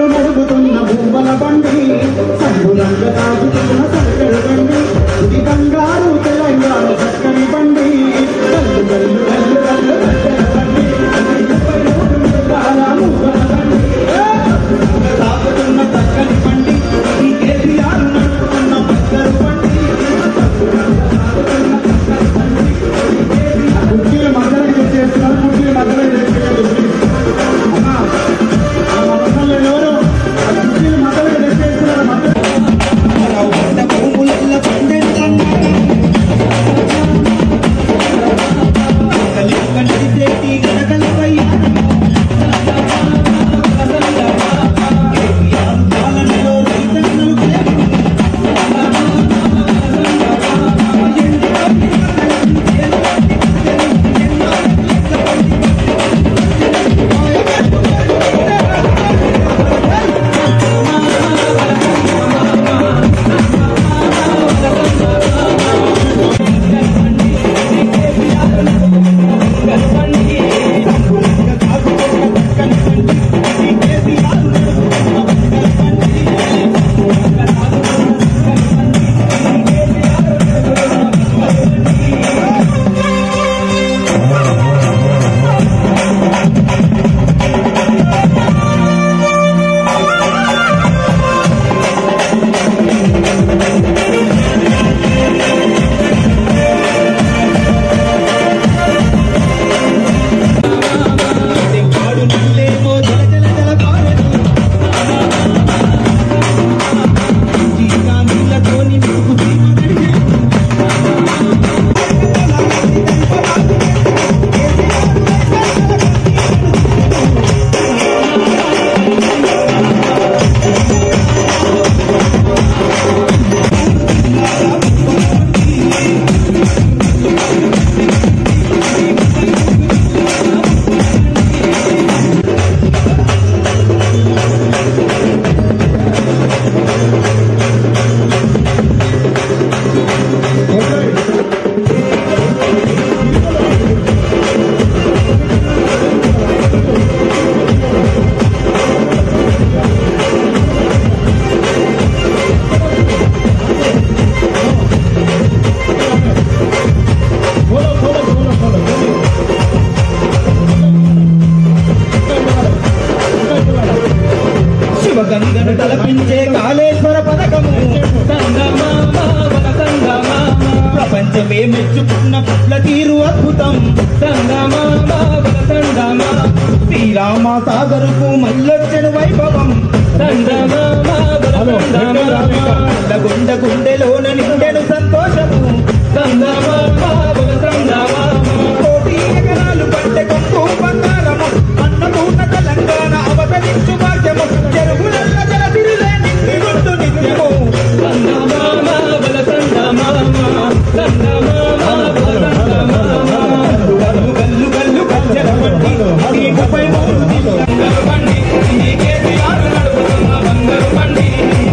నడుపుతున్న భూమల బండి సంగులంగ తాగుతున్న సరకల బండి ఇది బంగారు తెలంగాణ చక్కని బండి కల్లు కల్లు కల్లు కల్లు చక్కని బండి ముప్పై మూడు మృగాల మూగల బండి ఏ! తాగుతున్న చక్కని బండి ఈ కేసీఆర్ నడుపుతున్న బంగారు బండి కుర్చీల మధ్యలో చేస్తున్నారు కుర్చీల మధ్యలో చేస్తున్నారు అమ్మా ఆ మధ్యలో ఎవరు ఆ కుర్చీల మధ్యలో చేస్తున్నారు మధ్యలో శివగంగను తలపించే కాళేశ్వర పథకము ప్రపంచమే మెచ్చుకున్న పుట్ల తీరు అద్భుతం శ్రీరామ సాగరుకు మల్లొచ్చెను వైభవం గుండ గుండెలోన నిండెను సంతోషము కోటి ఎకరాలు పంటె కొంపు బంగారము అన్నపూర్ణ తెలంగాణ అవతరించు భాగ్యము చెరువులల్ల జలసిరిలే నిండి గుండు నిత్యము గల్లు గల్లు గల్లు గజ్జల పట్టి నీకుపై మూడు దిశల బండి ఈ కేసీఆర్ నడుపుతున్న బంగారు బండి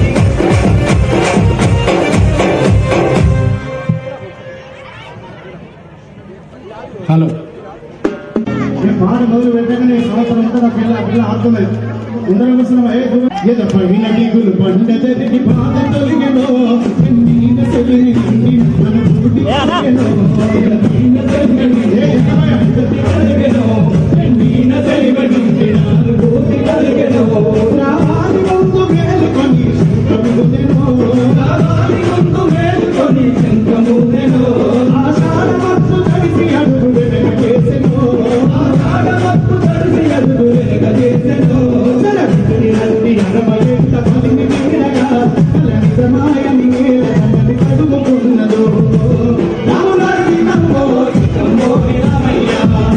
హలో నేను పాట మొదలు పెట్టగానే సంవత్సరం అంతా నా పిల్ల పిల్ల ఆడుతున్నది ఉండడం కోసం ఏ ఏదో పడిన దిగులు పండ జరిగి బాధ తొలగెనో నీన సెలిని నిండి మన పుట్టి తొలగెనో నీన సెలిని ఏ తొలగెనో నీన సెలిని నిండి నాలు కోటి తొలగెనో రావాలి ముందు మేలుకొని శంఖముదెనో రావాలి ముందు మేలుకొని శంఖముదెనో ఆషాఢ మత్తు తడిసి అడుగు వెనక చేసెనో ఆషాఢ మత్తు తడిసి అడుగు వెనక చేసెనో జలవిధుని నల్లి అరమయంత పలిని వీరగా తలని సమాయని వేల తమని కడుగుకున్నదో రాములారి నమ్మో ఇకమ్మో రామయ్య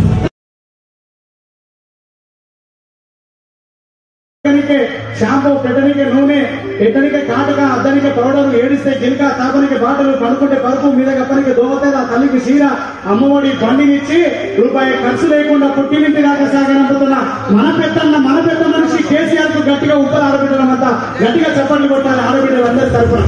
ఎక్కడికే షాంపూ పెట్టనికే నూనె ఎక్కడికే కాటక అద్దనికే పౌడర్ ఏడిస్తే గిల్క తాపనికి బాటలు పడుకుంటే పరుపు మీద కప్పనికి దోవతేల తల్లికి చీర అమ్మఒడి బండినిచ్చి రూపాయి ఖర్చు లేకుండా పుట్టినింటి దాకా సాగనంపుతున్న మన పెద్దన్న మన పెద్ద మనిషి కేసీఆర్ కు గట్టిగా ఉప్పలు ఆడబిడ్డలమంతా గట్టిగా చప్పట్లు కొట్టాలి ఆడబిడ్డలందరి తరపున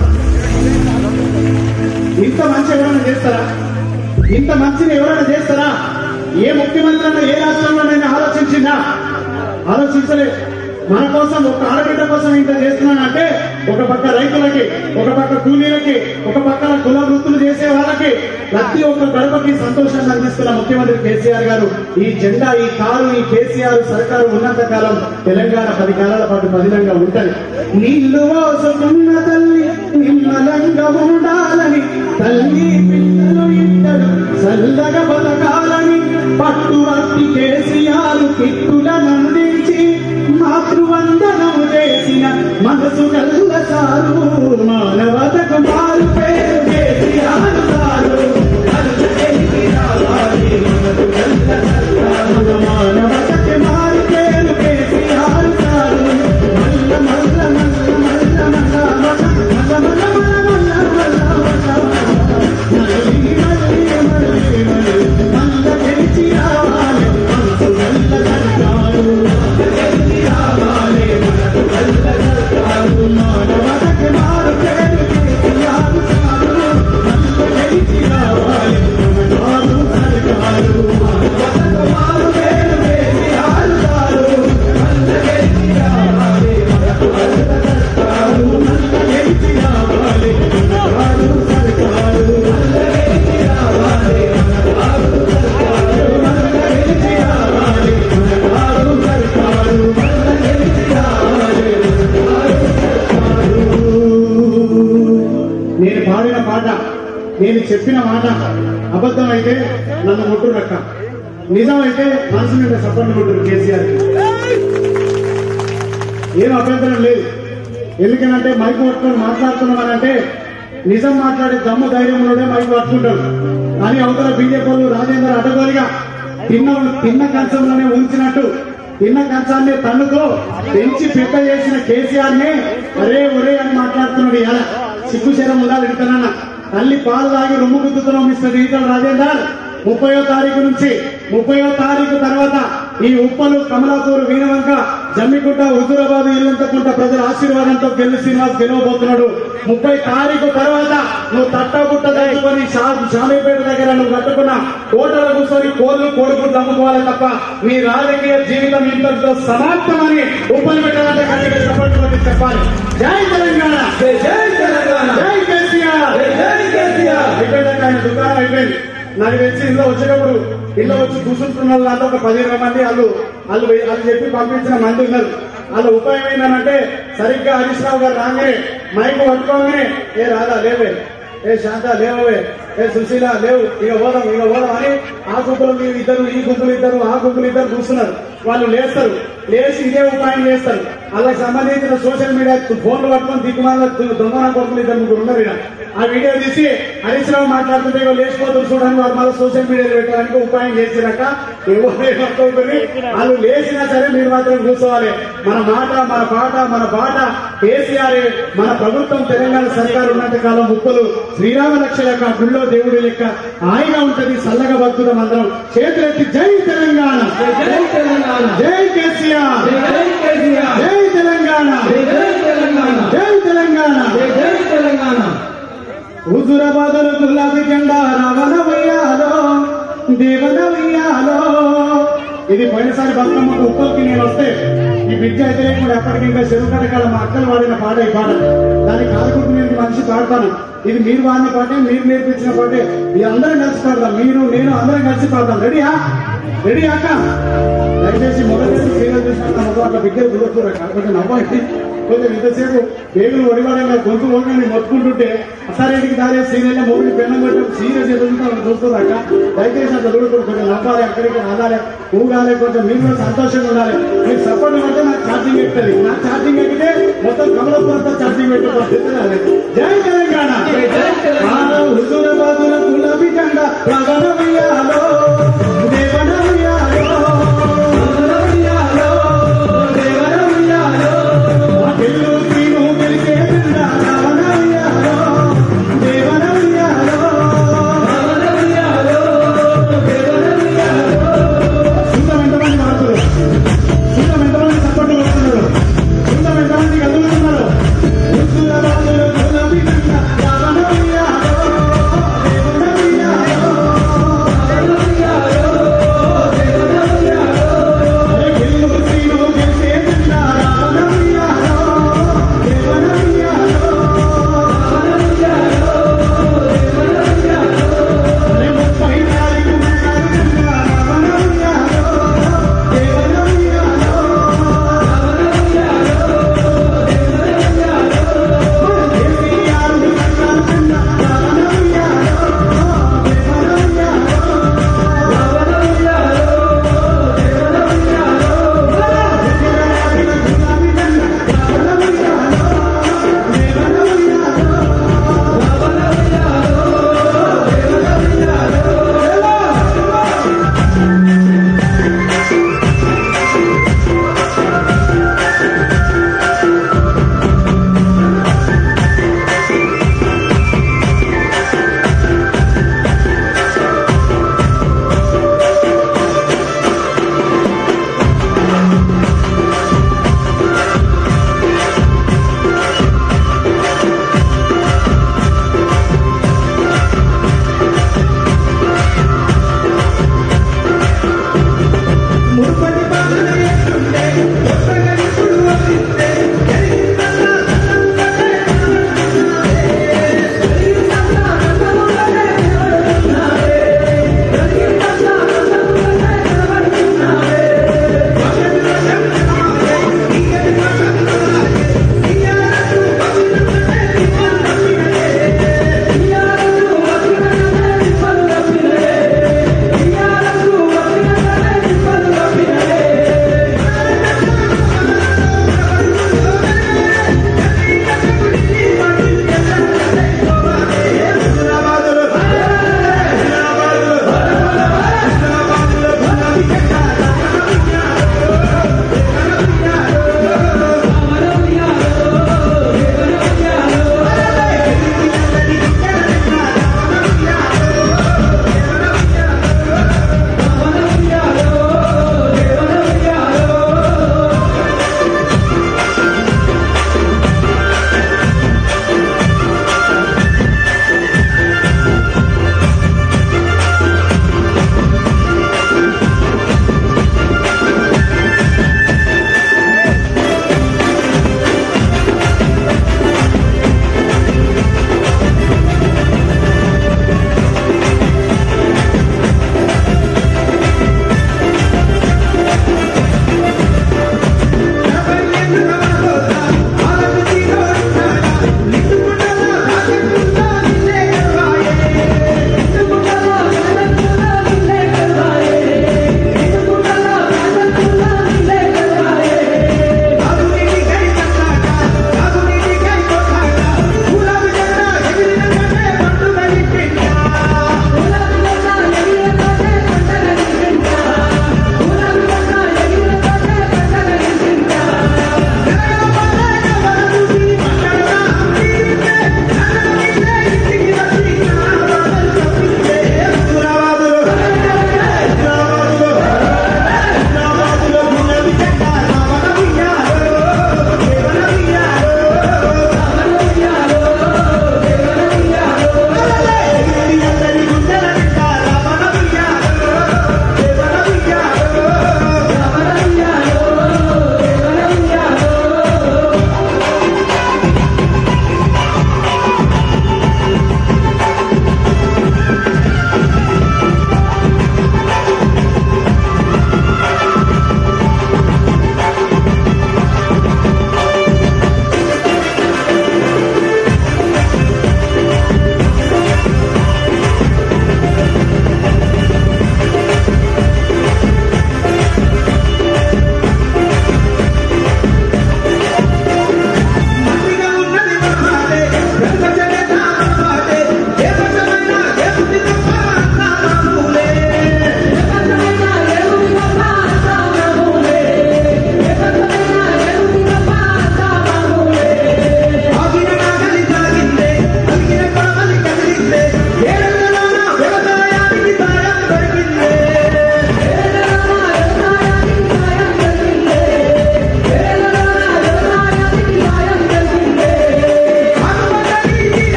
ఇంత మంచి ఎవరైనా చేస్తారా ఇంత మంచిని ఎవరైనా చేస్తారా ఏ ముఖ్యమంత్రి అన్న ఏ రాష్ట్రంలోనైనా ఆలోచించిందా ఆలోచించలేదు మన కోసం ఒక ఆడబిడ్డ కోసం ఇంత చేస్తున్నానంటే ఒక పక్క రైతులకి ఒక పక్క కూలీలకి ఒక పక్కన కుల వృత్తులు చేసే వాళ్ళకి ప్రతి ఒక్క గడపకి సంతోషాన్ని అందిస్తున్న ముఖ్యమంత్రి కేసీఆర్ గారు ఈ జెండా ఈ కారు ఈ కేసీఆర్ సర్కారు ఉన్నంత కాలం తెలంగాణ పది కాలాల పాటు పదిలంగా ఉంటది నీళ్లు మోసుకున్న తల్లి నిమ్మలంగా ఉండాలని తల్లి పిల్లలు ఇద్దరు చల్లగా బతకాలని పట్టుబట్టి కేసీఆర్ కిట్టులనందించి మాతృవందనం చేసిన మనసు గల్ల సారు మానవతకు మారు పేరు కేసీఆర్ సారు మానవతకు మారు పేరు కేసీఆర్ సారు మల్ల మల్ల మల్ల మల్ల మల్ల మల్ల మల్ల మల్ల మల్ల మల్ల మల్లి మల్లి మల్లి మల్లి మల్ల గెలిచి రావాలి మనసు గల్ల సర్కారు మానవతకు మారు పేరు కేసీఆర్ సారు మల్ల గెలిచి రావాలి మనసు సర్కారు మానవతకు మారు పేరు కేసీఆర్ సారు మల్ల గెలిచి రావాలి మనసు సర్కారు మల్ల గెలిచి రావాలి మనసు సర్కారు మల్ల గెలిచి రావాలి మనసు సర్కారు మల్ల గెలిచి రావాలి మనసు సర్కారు మల్ల గెలిచి రావాలి నేను పాడిన పాట నేను చెప్పిన మాట అబద్ధం అయితే నన్ను ముట్టురక్క నిజం అయితే మనసు మీద సపోర్ట్ ముట్టురు కేసీఆర్ ఏం అభ్యంతరం లేదు ఎందుకనంటే మైక్ పట్టుకొని మాట్లాడుతున్నామనంటే నిజం మాట్లాడే దమ్ము ధైర్యంలోనే మైక్ పట్టుకుంటాడు కానీ అవతల బీజేపీ వాళ్ళు రాజేందర్ అడ్డగోలుగా తిన్న తిన్న కంచంలోనే ఉంచినట్టు తిన్న కంచాన్ని తన్నుతో పెంచి పెద్ద చేసిన కేసీఆర్ ని అరే ఒరే అని మాట్లాడుతున్నాడు ఇలా సిగ్గుశరం ఉండాలి ఇంతనన్న తల్లి పాలు తాగి రొమ్ము గుద్దుతున్నాం మిస్టర్ ఈటల రాజేందర్ ముప్పయో తారీఖు నుంచి ముప్పయో తారీఖు తర్వాత ఈ ఉప్పలు కమలాపూర్ వీరవంక జమ్మికుంట హుజూరాబాద్ ఇల్లంతకుంట ప్రజల ఆశీర్వాదంతో గెల్లి శ్రీనివాస్ గెలవబోతున్నాడు ముప్పై తారీఖు తర్వాత నువ్వు తట్టబుట్ట తెచ్చుకొని షామీపేట దగ్గర నువ్వు కట్టుకున్న కోటల కూర్చొని కోళ్ళు కోడిగుడ్లు అమ్ముకోవాలి తప్ప నీ రాజకీయ జీవితం ఇంతటితో సమాప్తమని ఉప్పలు పెట్టాలంటే గట్టిగా సపోర్ట్ కొట్టి చెప్పాలి జై తెలంగాణ జై జై తెలంగాణ జై కేసీఆర్ జై జై కేసీఆర్ అయిపోయిందండి ఆయన దుకాణం అయిపోయింది నాకు తెలిసి ఇల్లు వచ్చేటప్పుడు ఇల్లు వచ్చి కూర్చుంటున్న వాళ్ళు ఒక పదిహేను మంది వాళ్ళు వాళ్ళు వాళ్ళు చెప్పి పంపించిన మంది ఉన్నారు వాళ్ళ ఉపాయం ఏంటంటే సరిగ్గా హరీష్ రావు గారు రాగానే మైక్ పట్టుకోగానే ఏ రాదా లేవే ఏ శాంత లేవే ఏ సుశీల లేవు ఇక పోదాం ఇక పోదాం అని ఆ గుంపులు మీరు ఇద్దరు ఈ గుంపులు ఇద్దరు ఆ గుంపులు ఇద్దరు కూర్చున్నారు వాళ్ళు లేస్తారు లేచి ఇదే ఉపాయం చేస్తారు వాళ్ళకి సంబంధించిన సోషల్ మీడియా ఫోన్లు పట్టుకొని దిక్కుమాల దొంగన కొడుకులు ఇద్దరు ముగ్గురు ఉన్నారు ఈడ. ఆ వీడియో తీసి హరీష్ రావు మాట్లాడుతుంటే ఇగో లేచిపోతారు చూడండి వాళ్ళు మళ్ళీ సోషల్ మీడియాలో పెట్టడానికి ఉపాయం చేసినాక ఎవరు ఏమవుతుంది వాళ్ళు లేచినా సరే మీరు మాత్రం కూర్చోవాలి మన మాట మన పాట మన పాట కేసీఆర్ మన ప్రభుత్వం తెలంగాణ సర్కారు ఉన్నంత కాలం ముక్కలు శ్రీరామ లక్ష లెక్క గుళ్ళో దేవుడి లెక్క హాయిగా ఉంటది చల్లగా బతుకుతాం అందరం చేతులెత్తి జై తెలంగాణ జై తెలంగాణ జై కేసీఆర్ జై జై కేసీఆర్ జై తెలంగాణ జై జై తెలంగాణ జై తెలంగాణ జై జై తెలంగాణ హుజురాబాదులు గులాబీ జెండా రావణ వెయ్యాలో దేవన వెయ్యాలో ఇది పోయినసారి బతుకమ్మకు ఉప్పల్కి నేను వస్తే ఈ బిడ్డ అయితే కూడా ఎప్పటికీ ఇంకా చెరువు కటకాల మా అక్కలు వాడిన పాట ఈ పాట దాన్ని కాదుకుంటూ నేను మనిషి పాడతాను ఇది మీరు వాడిన పాటే మీరు నేర్పించిన పాటే ఇది అందరం కలిసి పాడదాం మీరు నేను అందరం కలిసి పాడదాం రెడీయా రెడీ అక్క దయచేసి మొదటి సీరియల్ చూసిన మొదలు అట్లా బిగ్గర దురకూర కొంచెం నవ్వండి కొంచెం ఇంతసేపు వేగులు ఒడివాడంగా గొంతు ఓడిని మొత్తుకుంటుంటే అసారేటికి దారే సీరియల్ మూవీ పెన్నం కొట్టడం సీరియస్ ఎదుగుతాం చూస్తుంది అక్క దయచేసి అట్లా దొరుకుతుంది కొంచెం నవ్వాలి అక్కడికి రాదాలి ఊగాలి కొంచెం మీరు కూడా సంతోషంగా ఉండాలి మీరు సపోర్ట్ పడితే నాకు ఛార్జింగ్ ఎక్కుతుంది నా ఛార్జింగ్ ఎక్కితే మొత్తం కమలపూర్ అంతా ఛార్జింగ్ పెట్టుకోవాలి జై తెలంగాణ జై జై తెలంగాణ. హుజూరాబాదుల గులాబీ జెండా రవణమయ్యాలో దేవనమయ్యాలో అఖిలు తీను గెలిచే జెండా రవణమయ్యాలో దేవనమయ్యాలో చూద్దాం ఎంతమంది మారుతున్నారు చూద్దాం ఎంతమంది సపోర్ట్ వస్తున్నారు చూద్దాం ఎంతమంది కదులుతున్నారు హుజూరాబాదుల గులాబీ జెండా రవణమయ్యాలో దేవనమయ్యాలో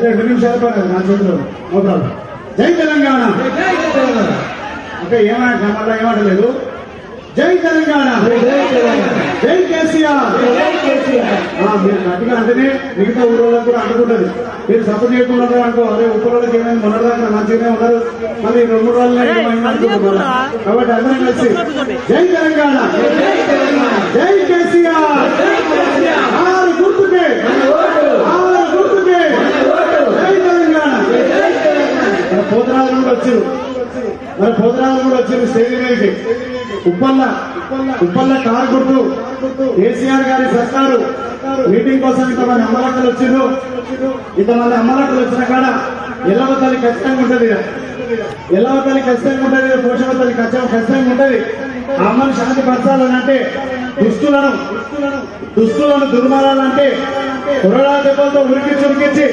రెండు నిమిషాలు పడదు నా చేతిలో నో ప్రాబ్లం జై తెలంగాణ ఓకే ఏమంటే మళ్ళీ ఏమంటలేదు జై తెలంగాణ జై కేసీఆర్ ఆ, మీరు గట్టిగా అంటేనే మిగతా ఊరోళ్ళకి కూడా అంటుకుంటది మీరు సపోర్ట్ చేయకుండా అనుకో అరే ఉత్తరోళ్ళకి ఏమైంది మొన్నటిదాకా మంచిగానే ఉన్నారు మళ్ళీ ఈ రెండు మూడు రోజులు ఏమైంది అనుకుంటున్నారు కాబట్టి అందరం కలిసి జై తెలంగాణ జై కేసీఆర్ ఆరు గుర్తుకే ఆరు గుర్తుకే జై తెలంగాణ మన పోతరాజు కూడా వచ్చారు మన పోతరాజు కూడా వచ్చారు స్టేజ్ మీదకి ఉప్పల్ల ఉప్పల్ల కారు గుర్తు కేసీఆర్ గారి సర్కారు మీటింగ్ కోసం ఇంతమంది అమ్మలక్కలు వచ్చిండ్రు ఇంతమంది అమ్మలక్కలు వచ్చిన కాడ ఎల్లవ తల్లి ఖచ్చితంగా ఉంటది ఈడ. ఎల్లవ తల్లి ఖచ్చితంగా ఉంటది ఈడ. పోషవ తల్లి ఖచ్చితంగా ఖచ్చితంగా ఉంటది ఆ అమ్మని శాంతి పరచాలనంటే దుస్తులను దుస్తులను దుర్మారాలంటే కొరడా దెబ్బలతో ఉరికించి ఉరికించి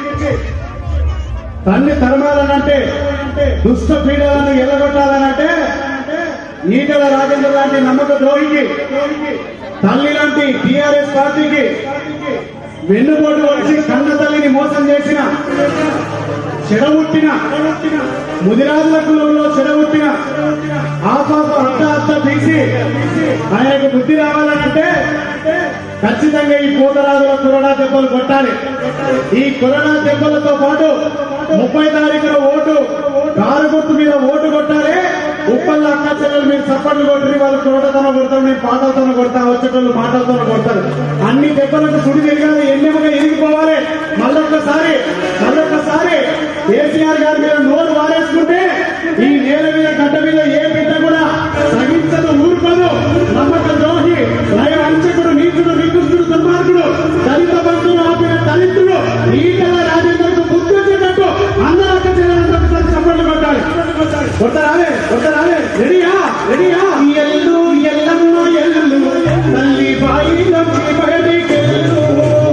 తన్ని తరమాలనంటే దుష్ట పీడలను ఎల్లగొట్టాలనంటే ఈటల రాజేంద్ర లాంటి నమ్మక ద్రోహికి తల్లి లాంటి టిఆర్ఎస్ పార్టీకి వెన్నుపోటు వచ్చి కన్న తల్లిని మోసం చేసిన చెడబుట్టిన ముదిరాజుల కులంలో చెడబుట్టిన ఆపాప అత్త అత్త తీసి ఆయనకు బుద్ధి రావాలనంటే ఖచ్చితంగా ఈ కూతరాజుల కరోనా దెబ్బలు కొట్టాలి ఈ కరోనా దెబ్బలతో పాటు ముప్పై తారీఖున ఓటు కారు గుర్తు మీద ఓటు కొట్టాలి ఉప్పల్ల అక్క చెల్లెలు మీరు చప్పట్లు కొట్టి వాళ్ళు తోటతోన కొడతారు నేను పాటలతోన కొడతా వచ్చేటోళ్ళు మాటలతోన కొడతారు అన్ని దెబ్బలకు సుడి తిరగాలి ఎన్నెముగా ఎరిగిపోవాలి మళ్ళొక్కసారి మళ్ళొక్కసారి కేసీఆర్ గారి మీద నోరు వారేసుకుంటే ఈ నేల మీద గడ్డ మీద ఏ బిడ్డ కూడా సహించదు ఊరుకోదు నమ్మక ద్రోహి నయ వంచకుడు నీచుడు నికృష్టుడు దుర్మార్గుడు దళిత బంధువులు ఆపిన దళితుడు ఈటల రాజేంద్రకు బుద్ధి వచ్చేటట్టు అందరూ అక్క చెల్లెలందరూ చప్పట్లు కొట్టాలి కొట్టరాలే కొట్టరాలే రెడీయా రెడీయా ఎల్లు ఎల్లమ్మ ఎల్లు తల్లి బాయి బయటికెళ్ళు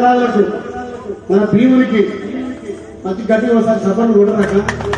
ఉగ్రవాదులకు మన భీమునికి మంచి గట్టిగా ఒకసారి సభలు కొట్టరాక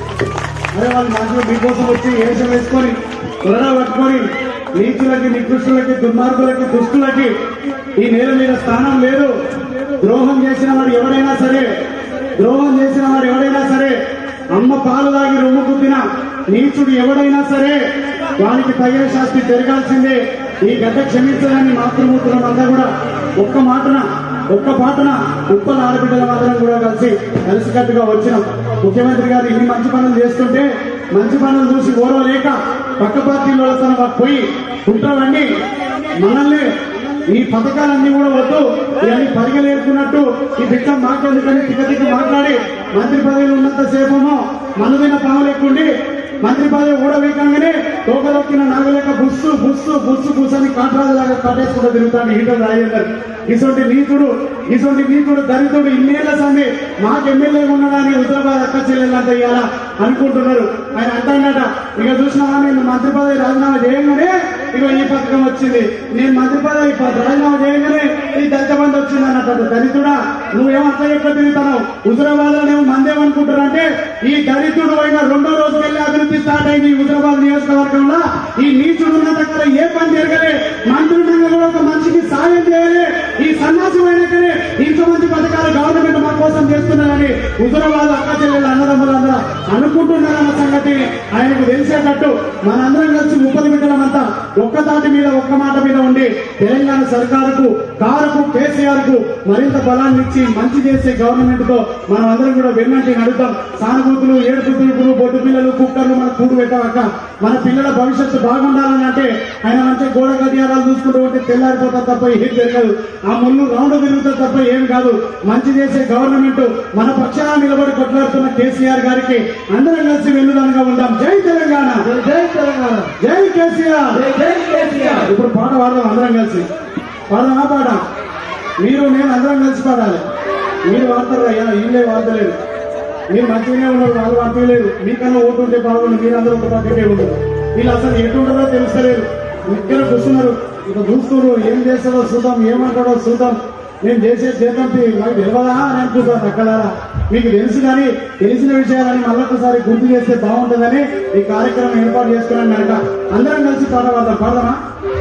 అరే వాళ్ళు మంచిగా మీకోసం వచ్చి వేషం వేసుకొని త్వరగా పట్టుకొని నీచులకి నికృష్టులకి దుర్మార్గులకి దుష్టులకి ఈ నేల మీద స్థానం లేదు ద్రోహం చేసిన వాడు ఎవరైనా సరే ద్రోహం చేసిన వాడు ఎవరైనా సరే అమ్మ పాలు తాగి రొమ్ము గుద్దిన నీచుడు ఎవడైనా సరే వానికి తగిన శాస్తి జరగాల్సిందే ఈ గత క్షమించడాన్ని మాతృమూర్తులం అంతా కూడా ఒక్క మాటన ఒక్క పాటన ఉప్పల ఆడబిడ్డల మాత్రం కూడా కలిసి కలిసికట్టుగా వచ్చినాం ముఖ్యమంత్రి గారు ఇన్ని మంచి పనులు చేస్తుంటే మంచి పనులు చూసి ఓరవలేక పక్క పార్టీలో తన పోయి కుట్రలన్నీ మనల్ని ఈ పథకాలన్నీ కూడా వద్దు ఇవన్నీ పరిగలేరుకున్నట్టు ఈ బిడ్డ మాకెందుకని తిక్క తిక్క మాట్లాడి మంత్రి పదవిలో ఉన్నంత సేపమో మనదైన పావులెక్కుండి మంత్రి పదవి ఊడవేయకంగానే తోకలొక్కిన నాగలేక బుస్సు బుస్సు బుస్సు బుస్సని కాట్రాజులాగా కట్టేసుకుంటూ తిరుగుతాడు ఈటల రాజేందర్ ఇటువంటి నీతుడు ఇటువంటి నీతుడు దరిద్రుడు ఇన్నేళ్ల సంది మాకు ఎమ్మెల్యే ఉన్నాడని హుజరాబాద్ అక్క చెల్లెళ్ళంతా ఇవ్వాలా అనుకుంటున్నారు ఆయన అంటాడట ఇక చూసినావా నేను మంత్రి పదవి రాజీనామా చేయగానే ఇక ఈ పథకం వచ్చింది నేను మంత్రి పదవి ప- రాజీనామా చేయగానే ఈ దళిత బంధు వచ్చింది అన్నట్టు దళితుడా నువ్వేమో అట్లా ఎక్కువ తిరుగుతావు హుజరాబాద్ లో నేను మందేమనుకుంటారంటే ఈ దళితుడు అయిన రెండో రోజుకెళ్ళి అభివృద్ధి స్టార్ట్ అయింది ఈ హుజరాబాద్ నియోజకవర్గంలో ఈ నీచుడు ఉన్న దగ్గర ఏ పని జరగలే మంత్రులంగా కూడా ఒక మనిషికి సాయం చేయాలి ఈ సన్నాసం అయినాకనే ఇంతమంది పథకాలు గవర్నమెంట్ మా కోసం చేస్తున్నారని హుజరాబాద్ అక్క చెల్లెలు అన్నదమ్ములందరూ అనుకుంటున్నారన్న సంగతి ఆయనకు తెలిసేటట్టు మనందరం కలిసి ముప్పది బిడ్డలమంతా ఒక్క తాటి మీద ఒక్క మాట మీద ఉండి తెలంగాణ సర్కారుకు కారుకు కేసీఆర్ కు మరింత బలాన్ని ఇచ్చి మంచి చేసే గవర్నమెంట్ తో మనం అందరం కూడా వెన్నంటి నడుద్దాం సానుభూతులు ఏడుపు పిలుపులు బొట్టు పిల్లలు కుక్కర్లు మన కూడు పెట్టాక మన పిల్లల భవిష్యత్తు బాగుండాలని అంటే ఆయన మంచి గోడ గడియారాలు చూసుకుంటూ ఉంటే తెల్లారిపోతా తప్ప ఏం జరగదు ఆ ముళ్ళు రౌండ్ తిరుగుతా తప్ప ఏం కాదు మంచి చేసే గవర్నమెంట్ మన పక్షాన నిలబడి కొట్లాడుతున్న కేసీఆర్ గారికి అందరం కలిసి వెన్నుదనగా ఉందాం జై తెలంగాణ జై తెలంగాణ జై కేసీఆర్ జై జై కేసీఆర్ ఇప్పుడు పాట పాడదాం అందరం కలిసి పాడదామా పాట మీరు నేను అందరం కలిసి పాడాలి మీరు వాడతారు అయ్యా వీళ్ళే వాడతలేరు మీరు మంచిగానే ఉన్నారు వాళ్ళు వాడతలేదు మీకన్నా ఓటు ఉంటే బాగుండు మీరందరూ ఒక పక్కనే ఉండరు వీళ్ళు అసలు ఎటుంటారో తెలుస్తలేరు ఇక్కడ కూర్చున్నారు ఇక చూస్తున్నారు ఏం చేస్తాడో చూద్దాం ఏమంటాడో చూద్దాం నేను చేసే చేతంతి నాకు తెలియదా అని అనుకుంటాను అక్కడ మీకు తెలుసు కానీ తెలిసిన విషయాలని మళ్ళొకసారి గుర్తు చేస్తే బాగుంటుందని ఈ కార్యక్రమం ఏర్పాటు చేసుకున్నాను మేట అందరం కలిసి పాట పాడదాం పాడదామా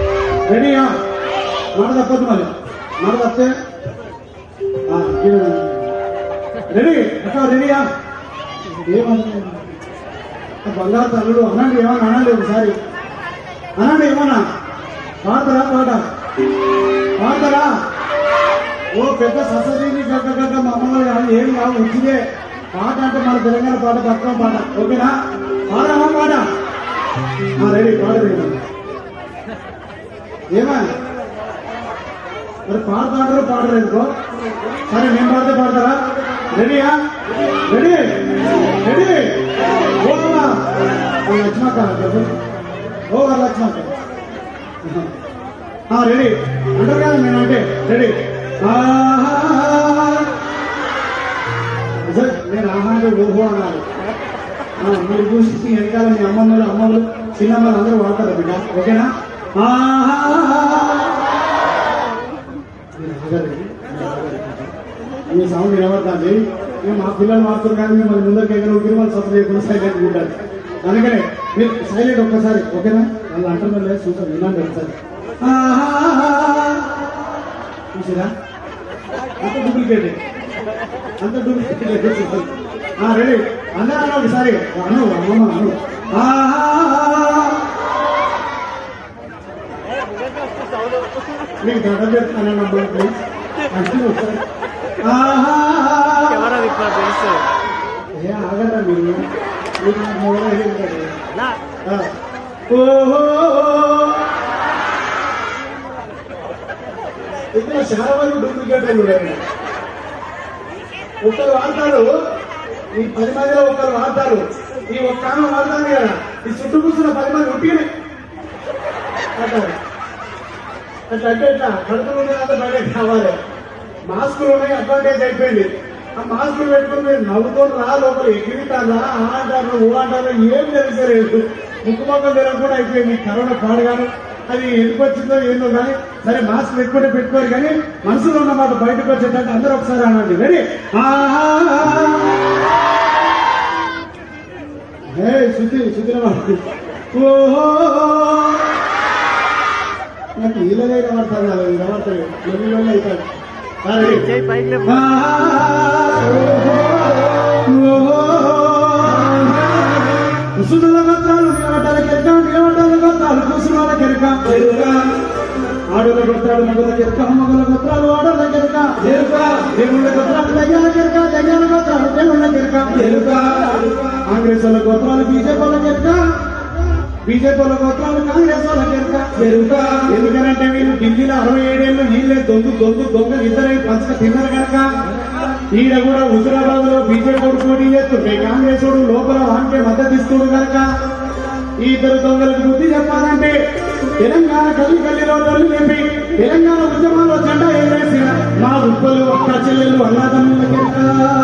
రెడీయా మాట తప్పదు మరి మాట తప్పితే ఆ, ఇది- రెడీ అక్క రెడీయా ఏమన్నా బంగారు తల్లుడు అనండి ఏమన్నా అనండి ఒకసారి అనండి ఏమన్నా పాడతారా పాట పాడతారా ఓ పెద్ద ససరీని గగ్గ గగ్గ మా అమ్మలో కాదు ఏం కాదు ఉచిదే పాట అంటే మన తెలంగాణ పాట పక్కన పాట ఓకేనా పాడమా పాట ఆ, రెడీ పాట రెడీ ఏమా మరి పాడతాడరు పాడలేదు సరే నేను పాడితే పాడతారా రెడీయా రెడీ రెడీ ఓ అమ్మా. ఓ లక్ష్మక్క చెప్పు ఓ వారు లక్ష్మక్క ఆ, రెడీ అంటారు కదా నేను అంటే రెడీ ఆహా. సార్, నేను ఆహా అంటే ఓహో అన్నారు ఆ, మీరు చూసి మీ వెనకాల మీ అమ్మమ్మలు అమ్మలు చిన్నమ్మలు అందరూ వాడతారు బిడ్డ ఓకేనా ఆహా మీ సౌండ్ వినబడుతుంది మేము మా పిల్లలు మాత్రం కానీ మిమ్మల్ని ముందరికి ఎక్కడ ఉక్కిరి వాళ్ళు సఫర్ చేయకుండా సైలెంట్ ఉంటారు అందుకనే మీరు సైలెంట్ ఒక్కసారి ఓకేనా వాళ్ళు అంటున్నారు లేదు చూసాం వినండి ఒకసారి చూసారా అంత డూప్లికేట్ అంత డూప్లికేట్ రెడీ అందరూ అన్న ఒకసారి అను అమ్మమ్మ అను ఆహా మీకు దండం చెప్తానన్న ప్లీజ్ అంటే ఒకసారి ఆహా ఏ ఆగరా మీరు మీరు నాకు మొదలు అయ్యిందండి. ఆ. ఓహో ఇక్కడ చాలా మంది డూప్లికేట్ అయి చూడండి ఒకరు వాడతారు ఈ పది మందిలో ఒకరు వాడతారు ఈ ఒక్క ఆమె వాడతారు కదా ఈ చుట్టూ కూర్చున్న పది మంది ఉట్టిగానే అంటారు అట్లా అంటే ఇట్లా కడుపులు ఉన్నదంతా బయటకు కావాలి మాస్కులు ఉన్నాయి అడ్వాంటేజ్ అయిపోయింది ఆ మాస్కులు పెట్టుకుని మీరు నవ్వుకొని రా లోపల ఎగిరితారా ఆ అంటారు ఓ అంటారు ఏం తెలిసలేదు ముక్కు మొక్కలు తెలియకుండా అయిపోయింది ఈ కరోనా పాడుగాను అది ఎందుకు వచ్చిందో ఏందో కానీ సరే మాస్క్ పెట్టుకుంటే పెట్టుకోరు కానీ మనసులో ఉన్న మాట బయటకు వచ్చేటట్టు అందరూ ఒకసారి అనండి రెడీ హే శుద్ధి శుద్ధిలో ఓహో నాకు ఈలనే కనబడతాను కదా ఇది కనబడతాయి ఎన్ని రోజులు అవుతాయి కుసుమల గోత్రాలు నిలబడ్డాల కెరక నిలబడ్డాల గోత్రాలు కుసుమాల కెరక ఆడల గోత్రాలు మగల కెరక మగల గోత్రాలు ఆడల కెరక దేవుళ్ళ గోత్రాలు దయ్యాల కెరక దయ్యాల గోత్రాలు దేవుళ్ళ కెరక కాంగ్రెస్ వాళ్ళ గోత్రాలు బీజేపీ వాళ్ళ కెరక బీజేపీ వాళ్ళ గోత్రాలు కాంగ్రెస్ వాళ్ళ కెరక ఎందుకనంటే వీళ్ళు ఢిల్లీలో అరవై ఏడేళ్ళు వీళ్ళే దొంగ దొంగ దొంగలు ఇద్దరు పంచక తిన్నారు కనుక ఈయన కూడా హుజురాబాద్ లో బీజేపీ వాడు పోటీ చేస్తుంటే కాంగ్రెస్ వాడు లోపల వానికే మద్దతు ఇస్తుడు కనుక ఈ ఇద్దరు దొంగలకు బుద్ధి చెప్పాలంటే తెలంగాణ గల్లి గల్లీలో డొల్లు లేపి తెలంగాణ ఉద్యమాల్లో జెండా ఎగరేసిన మా ఉప్పలు అక్క చెల్లెలు అన్నాదమ్ముల కింద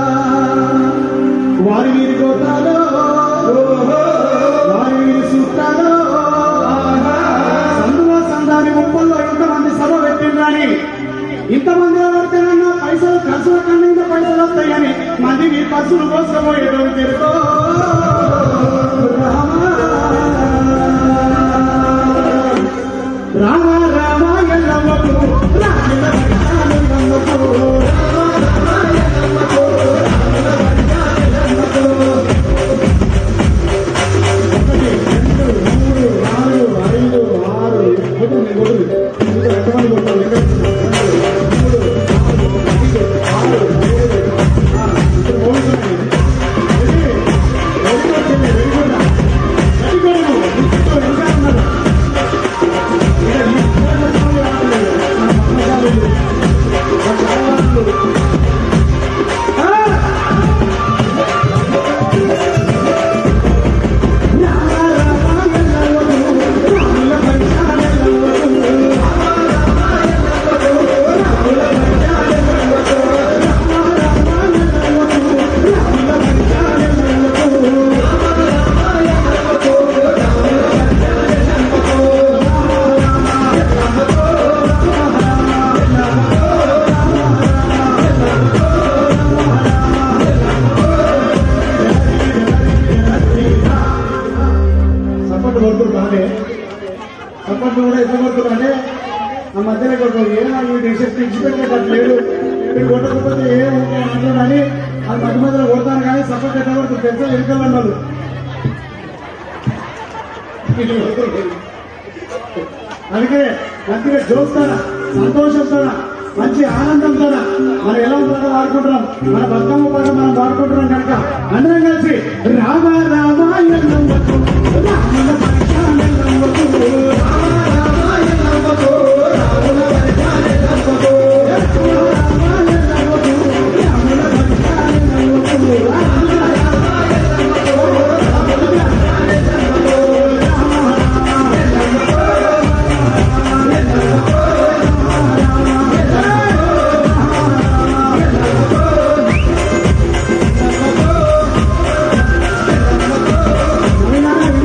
వారి వీరి గోత్రాలు వారి వీరి చుట్టాలు సందులో సందాని ముప్పల్లో ఇంతమంది సభ పెట్టిందని ఇంతమంది పడితేనన్నా పైసలు ఖర్చుల కన్నా ఇంత పైసలు వస్తాయని మంది మీ పర్సులు కోసపోయేటోడు తెలుసో రామ రామ ఎల్లమ్మకు రాముల ఎల్లమ్మకు ఒకటి రెండు మూడు నాలుగు ఐదు ఆరు ఏడు ఎనిమిది ఇంకా ఎంతమంది కొట్టాలి లెక్క వేసుకుందాం. రెండు, మూడు నాలుగు ఐదు ఆరు ఏడు ఆ, ఇప్పుడు మోగుతున్నాయి. రెడీ? రెడీ వచ్చింది, రెడీ కూడా. రెడీ కూడా నువ్వు. ఇంట్లో ఇంకా ఉన్నారు. ఇక్కడ ఈ పిల్లలు చాలా రావట్లేదు. మన పక్కన వాళ్ళు. వాళ్ళు చాలా వాళ్ళు. ఆ! సపోర్ట్ కొడుతురు బాగానే సపోర్ట్ కూడా ఎట్లా కొడుతురు అంటే ఆ మధ్యలో కొడుతుంది ఏమో వీడు ఎక్సెప్ట్ ఇచ్చిపెట్టేటట్టు లేడు వీడు కొట్టకపోతే ఏం అంటున్నాడని అది మధ్య మధ్యలో కొడతాను కానీ సపోర్ట్ ఎట్లా కొడుతుంది తెలుసా ఎన్నికలు వాళ్ళు అందుకే మంచిగా జోస్తాన సంతోషంతో మంచి ఆనందంతో మనం ఎలా ఉంటుందో వాడుకుంటున్నాం మన బతుకమ్మ పండుగ మనం వాడుకుంటున్నాం కనుక అందరం కలిసి రామ రామాయణమ్మకు రాముల పరిచాలనమ్మకు రామ రామాయణమ్మకు రాముల పరిచాలనమ్మకు రామ రామాయణమ్మకు రాముల పరిచాలనమ్మకు రామ రామాయణమ్మకు రాముల వినాలి,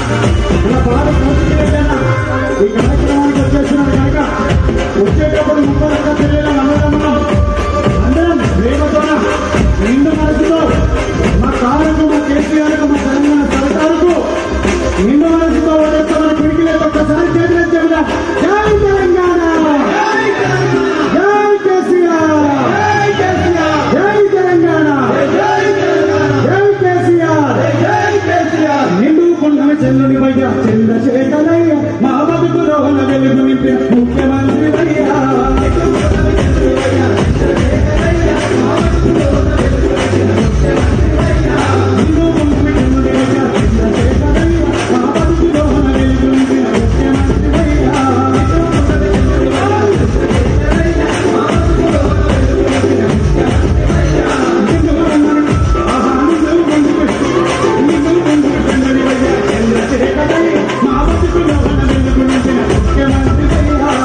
ఇలా పాట పూర్తి చేయాలన్నా ఈ కార్యక్రమానికి వచ్చేస్తున్నారు కనుక వచ్చేటప్పుడు ముప్పై లక్షల పిల్లలు అన్నదమ్ములు అందరం ప్రేమతోన నిండు మనసుతో మా కారుకు మా కేసీఆర్కు మా తెలంగాణ సర్కారుకు నిండు మనసుతో ఓటేస్తామని పిడికిలేదు ఒక్కసారి చేతులు చెబుదాం జై తెలంగాణ జై కేసీఆర్ జై తెలంగాణ జై కేసీఆర్ నిండు కొండల చెల్లుని వయ్య చంద్రశేఖరయ్య మా బతుకు రోహన వెలుగు నింపిన ముఖ్యమంత్రి వయ్యా నిండు కొండల చెల్లుని వయ్య చంద్రశేఖరయ్య మా బతుకు రోహన వెలుగు నింపిన ముఖ్యమంత్రి వయ్యా మా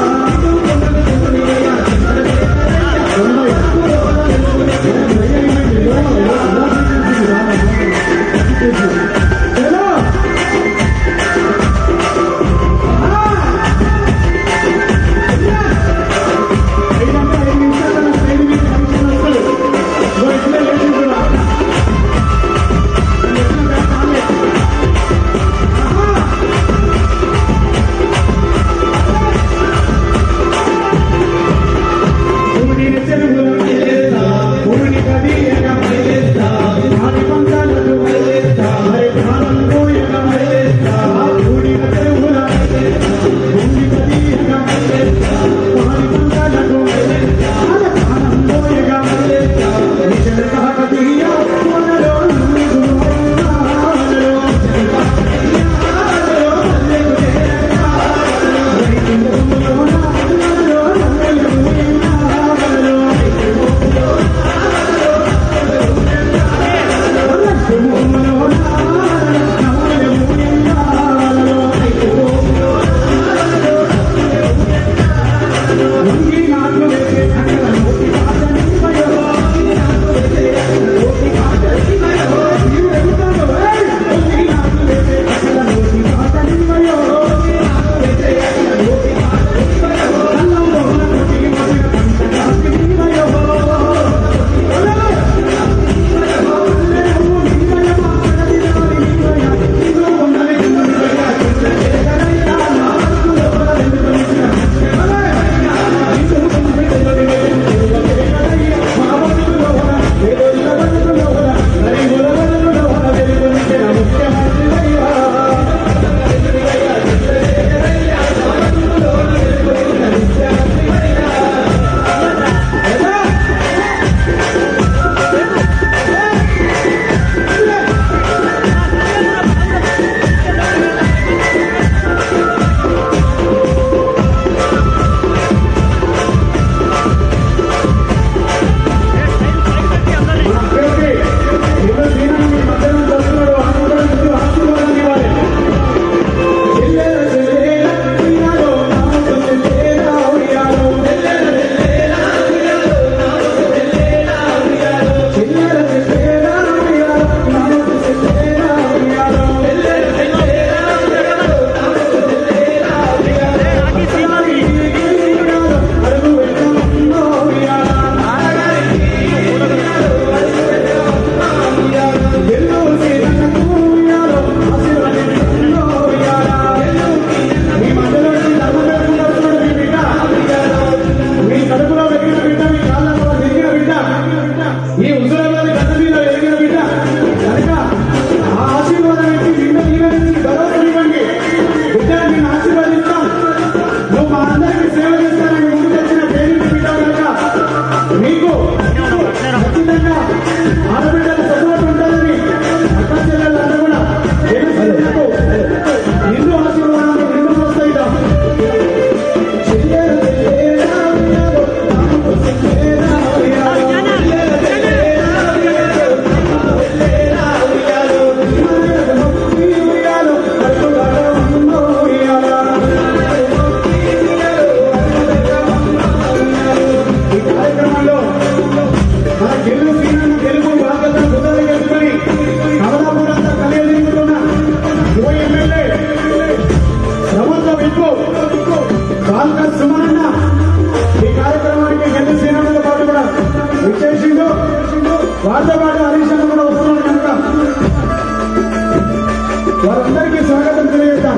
వారందరికీ స్వాగతం తెలియజేద్దాం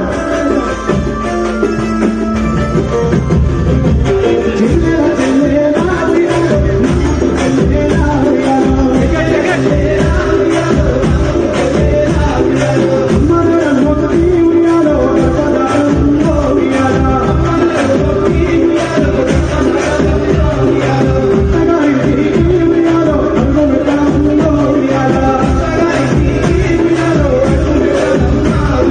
చిన్నెల చిన్నెల ఉయ్యాలో, చిన్నెల ఉయ్యాలో, మనల మొదటి ఉయ్యాలో, గర్భధారంలో ఉయ్యాలో, అత్తగారికి ఉయ్యాలో, అడుగు పెట్టడంలో ఉయ్యాలో,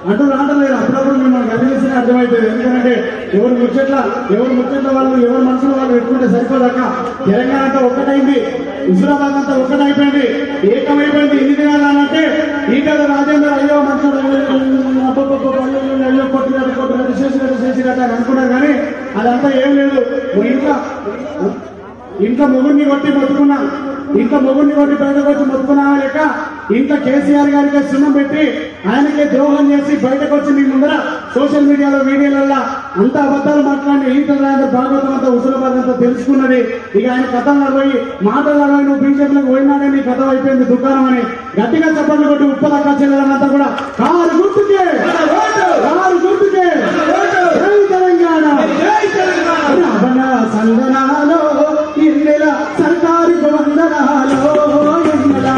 అంటూ రావట్లేదు అప్పుడప్పుడు మిమ్మల్ని గమనించిన అర్థమవుతుంది ఎందుకంటే ఎవరు ముచ్చట్ల ఎవరు ముచ్చట్ల వాళ్ళు ఎవరు మనసులో వాళ్ళు పెట్టుకుంటే సరిపోదాక తెలంగాణ అంతా ఒక్కటైంది హుజురాబాద్ అంతా ఒక్కటైపోయింది ఏకమైపోయింది ఎన్ని దినాలు అంటే ఈ కదా రాజేంద్ర అయ్యో మనసు అయ్యో కొట్టినట్టు కొట్టినట్టు చేసినట్టు చేసినట్టు అని అనుకున్నారు కానీ అదంతా ఏం లేదు ఇంకా ఇంట్లో మొగుడిని కొట్టి మొత్తుకున్నా ఇంట్లో మొగుడిని కొట్టి బయటకు వచ్చి మొత్తుకున్నావా లేక ఇంట్లో కేసీఆర్ గారికి సున్నం పెట్టి ఆయనకే ద్రోహం చేసి బయటకు వచ్చి మీ ముందర సోషల్ మీడియాలో వీడియోలలో అంత అబద్ధాలు మాట్లాడి ఈత భాగవతం అంతా ఉసులబాద్ అంతా తెలుసుకున్నది ఇక ఆయన కథలు నడవయి మాటలు నడవయి నువ్వు బీజేపీలకు పోయినాడే నీ కథ అయిపోయింది దుకాణం అని గట్టిగా చప్పట్లు కొట్టి ఉప్పల కచ్చెలంతా కూడా కారు గుర్తుకే కారు గుర్తుకే జై తెలంగాణ రావణ సందనాలో ఇన్నెల సర్కారు వందనాలో ఎన్నెల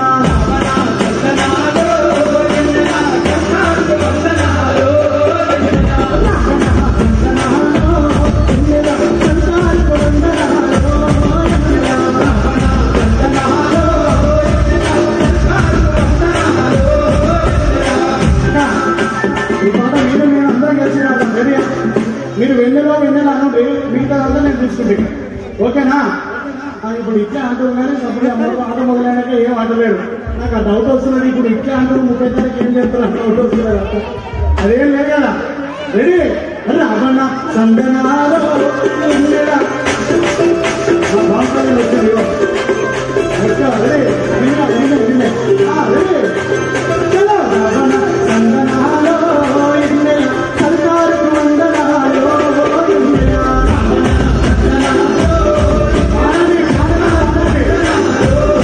ఇన్నెల సర్కారు వందనాలో ఈ పాట మీరు నేను అందరం కలిసి రాద్దాం రెడీ మీరు వెన్నెలో వెన్నెల అనండి మిగతా అంతా నేను తీసుకుంటాను ఓకేనా ఆ, ఇప్పుడు ఇట్లా అంటారు కానీ అప్పుడు అమ్మకు ఆట మొదలైనాక ఏం ఆటలేరు నాకు ఆ డౌట్ వస్తున్నది ఇప్పుడు ఇట్లా అంటారు ముప్పై తారీఖు ఏం చేస్తారు డౌట్ వస్తున్నది అట్లా. అదేం లేదు కదా రెడీ రావణ సందనాలో వెన్నెల. మా బాంబులు వచ్చింది ఇగో. अच्छा, రెడీ విన్నా, విన్నా, విన్నా. ఆ, రెడీ చలో రావణ సందనాలో ఇన్నెల సర్కారు వందనాలో ఇన్నెల. ఆడండి, ఆడండి, ఆడండి.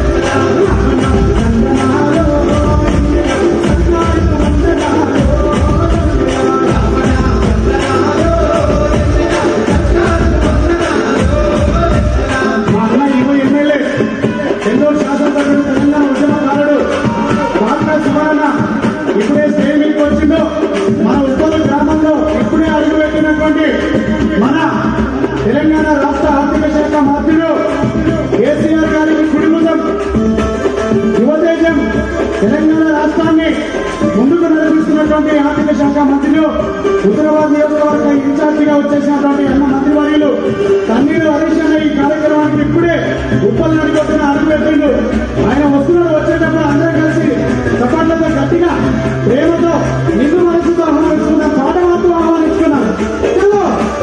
మా అన్న ఇవ్వ ఎమ్మెల్యే ఎన్నో శాసనసభ్యుడు తెలంగాణ ఉద్యమకారుడు డాక్టర్ సుమరన్న ఇప్పుడే స్టేజ్ మీదకి వచ్చిందో మన ఉప్పల గ్రామంలో ఇప్పుడే అడుగుపెట్టినటువంటి మన తెలంగాణ రాష్ట్ర ఆర్థిక శాఖ మంత్రులు కేసీఆర్ గారికి కుడిముఖం యువతేజం తెలంగాణ రాష్ట్రాన్ని ముందుకు నడిపిస్తున్నటువంటి ఆర్థిక శాఖ మంత్రులు హుజరాబాద్ నియోజకవర్గ ఇన్ఛార్జిగా వచ్చేసినటువంటి అన్న మంత్రివర్యులు తన్నీరు హరీష్ అన్న ఈ కార్యక్రమానికి ఇప్పుడే ఉప్పల్ నడిపోతున్న అడుగుపెట్టిండు ఆయన వస్తున్నాడు వచ్చేటప్పుడు అందరూ కలిసి చప్పట్లతో గట్టిగా ప్రేమతో నిన్ను మనసుతో ఆహ్వానిస్తున్న పాట మాత్రం ఆహ్వానిస్తున్నారు చలో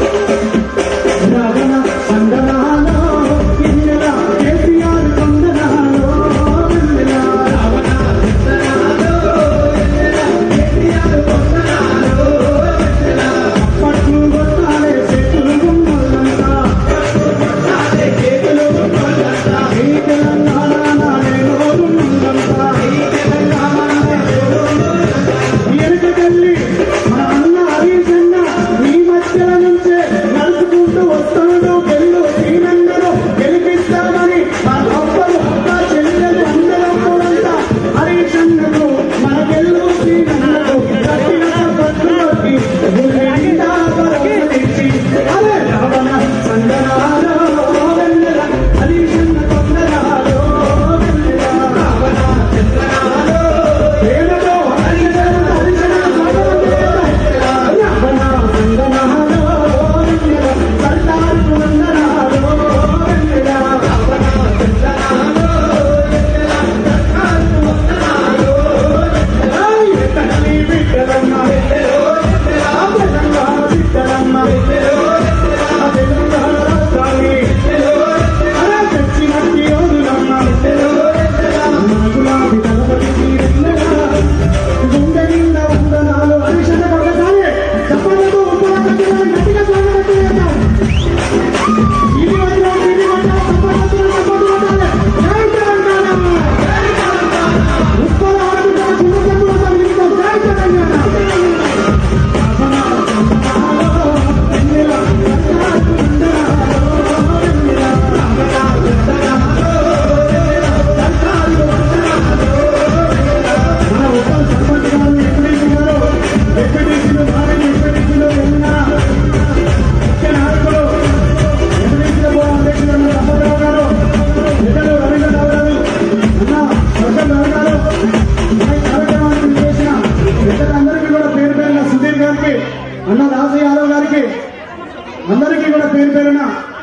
రవణ సందనాలో ఇన్నెల కేసీఆర్ కొందనాలో ఇన్నెల రవణ పట్టు కొట్టాలే చెట్టులు గుమ్మలంతా ఈ తెలంగాణ నాడేలో గుమ్మంతా వెనుకకెళ్ళి మన అన్న హరీష్ అన్న ఈ మధ్యల నుంచే నడుచుకుంటూ వస్తాడు గెల్లు శ్రీనందను గెలిపిస్తామని మా గొప్పలు అక్క చెల్లెలు అందరం కూడా హరీష్ అన్నకు మన గెల్లు శ్రీనందకు గట్టిగా పట్టు కొట్టి గుండెనిండా పరమనిచ్చి అదే రావణ సందనాలో వెన్నెల హరీష్ అన్న కొందనాలో వెన్నెల రావణ చంద్రనాలో ప్రేమతో హరిజన హరిజన రావణ సందనాలో వెన్నెల సర్దారు వందనాలో వెన్నెల రావణ చంద్రనాలో తల్లి బిడ్డలమ్మ ఆ తెలంగాణ బిడ్డలమ్మ ఆ తెలంగాణ రాష్ట్రాన్ని అలా తెచ్చినట్టి రోజులమ్మ మన గులాబీ దళపతికి వెన్నెల గుండె నిండా వందనాలు హరిషణ ఒకసారి చెప్పలతో ఉపయోగించిన గట్టిగా స్వాగతం చేద్దాం ఇది వల్ల ఇది వల్ల చెప్పలతో చెప్పలు కొట్టాలి జై తెలంగాణ ఉప్పల ఆడుతున్న గుండె గుండె జై తెలంగాణ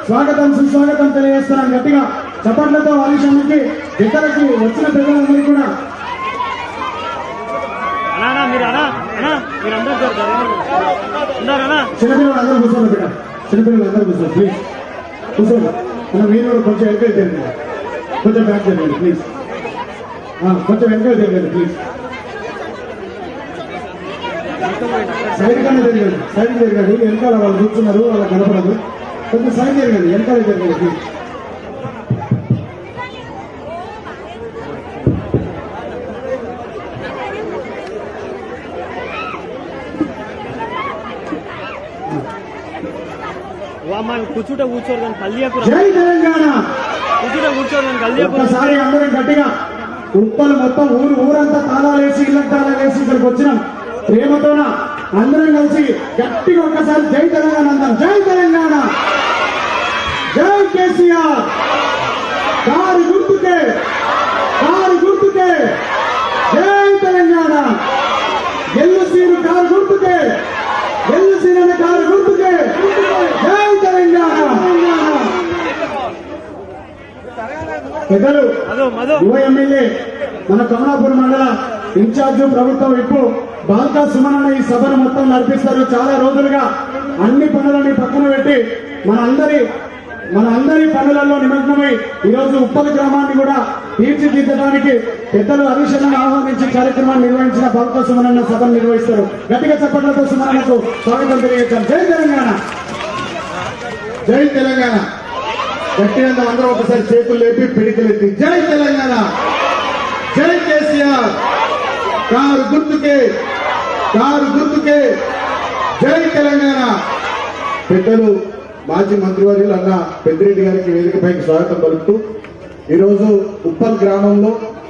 స్వాగతం సుస్వాగతం తెలియజేస్తున్నాం గట్టిగా చప్పట్లతో హరీషమ్మకి ఇతరులకి వచ్చిన పిల్లలందరికీ కూడా అన్నా అన్నా, మీరు అన్నా అన్నా మీరు అందరు జరుగుతారు ఉన్నారన్నా చిన్నపిల్లలు అందరూ కూర్చోండి బిడ్డ చిన్నపిల్లలు అందరూ కూర్చోండి ప్లీజ్ కూర్చోండి అన్న మీరు కూడా కొంచెం వెనక తిరగండి కొంచెం బ్యాక్ తిరగండి ప్లీజ్ కొంచెం వెనక తిరగండి ప్లీజ్ సైడ్ కన్నా తిరగండి సైడ్ తిరగండి వెనకాల వాళ్ళు కూర్చున్నారు వాళ్ళకి కనపడదు కొంచెం సైడ్ తిరగండి వెనకాల తిరగండి ప్లీజ్ అమ్మ కూర్చుంటే కూర్చోరు కానీ కళ్యాపురం జై తెలంగాణ కూర్చుంటే కూర్చోరు కానీ కళ్యాపురం ఒక్కసారి అందరం గట్టిగా ఉప్పలు మొత్తం ఊరు ఊరంతా తాళాలు వేసి ఇళ్ళకి తాళాలు వేసి ఇక్కడికి వచ్చినాం ప్రేమతోన అందరం కలిసి గట్టిగా ఒక్కసారి జై తెలంగాణ అందాం జై తెలంగాణ జై కేసీఆర్ కారు గుర్తుకే కారు గుర్తుకే జై తెలంగాణ ఎల్లు సీరు కారు గుర్తుకే ఎల్లు సీరన్న కారు గుర్తుకే జై తెలంగాణ పెద్దలు మధు మధు యువ ఎమ్మెల్యే మన కమలాపూర్ మండల ఇన్ఛార్జ్ ప్రభుత్వం విప్పు బాల్కా సుమనన్న ఈ సభను మొత్తం నడిపిస్తారు చాలా రోజులుగా అన్ని పనులని పక్కన పెట్టి మన అందరి మన అందరి పనులలో నిమగ్నమై ఈరోజు ఉప్పల్ గ్రామాన్ని కూడా తీర్చిదిద్దడానికి పెద్దలు హరీషన్నను ఆహ్వానించి కార్యక్రమాన్ని నిర్వహించిన బాల్కా సుమనన్న సభను నిర్వహిస్తారు గట్టిగా చప్పట్లతో సుమనన్నకు స్వాగతం తెలియజేస్తాం జై తెలంగాణ జై తెలంగాణ గట్టిగా అందరూ ఒకసారి చేతులు లేపి పిడికలెత్తి జై తెలంగాణ జై కేసీఆర్ కారు గుర్తుకే కారు గుర్తుకే జై తెలంగాణ పెద్దలు మాజీ మంత్రివర్యులు అన్న పెద్దిరెడ్డి గారికి వేదికపైకి స్వాగతం పలుకుతూ ఈరోజు ఉప్పల్ గ్రామంలో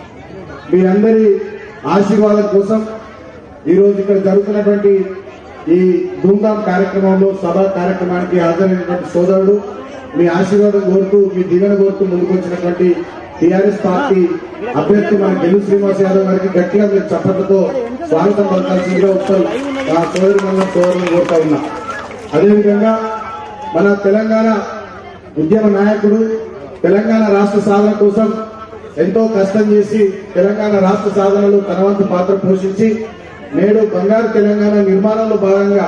మీ అందరి ఆశీర్వాదం కోసం ఈరోజు ఇక్కడ జరుగుతున్నటువంటి ఈ ధూమ్ధాం కార్యక్రమంలో సభ కార్యక్రమానికి హాజరైనటువంటి సోదరుడు మీ ఆశీర్వాదం కోరుతూ మీ దీవెన కోరుతూ ముందుకు వచ్చినటువంటి టిఆర్ఎస్ పార్టీ అభ్యర్థి మన గెలు శ్రీనివాస్ యాదవ్ గారికి గట్టిగా మీరు చప్పట్లతో స్వాగతం పలకాల్సిందిగా ఉత్తల్ ఆ సోదరి మండలం సోదరులను కోరుతా ఉన్నా అదేవిధంగా మన తెలంగాణ ఉద్యమ నాయకుడు తెలంగాణ రాష్ట్ర సాధన కోసం ఎంతో కష్టం చేసి తెలంగాణ రాష్ట్ర సాధనలో తన వంతు పాత్ర పోషించి నేడు బంగారు తెలంగాణ నిర్మాణంలో భాగంగా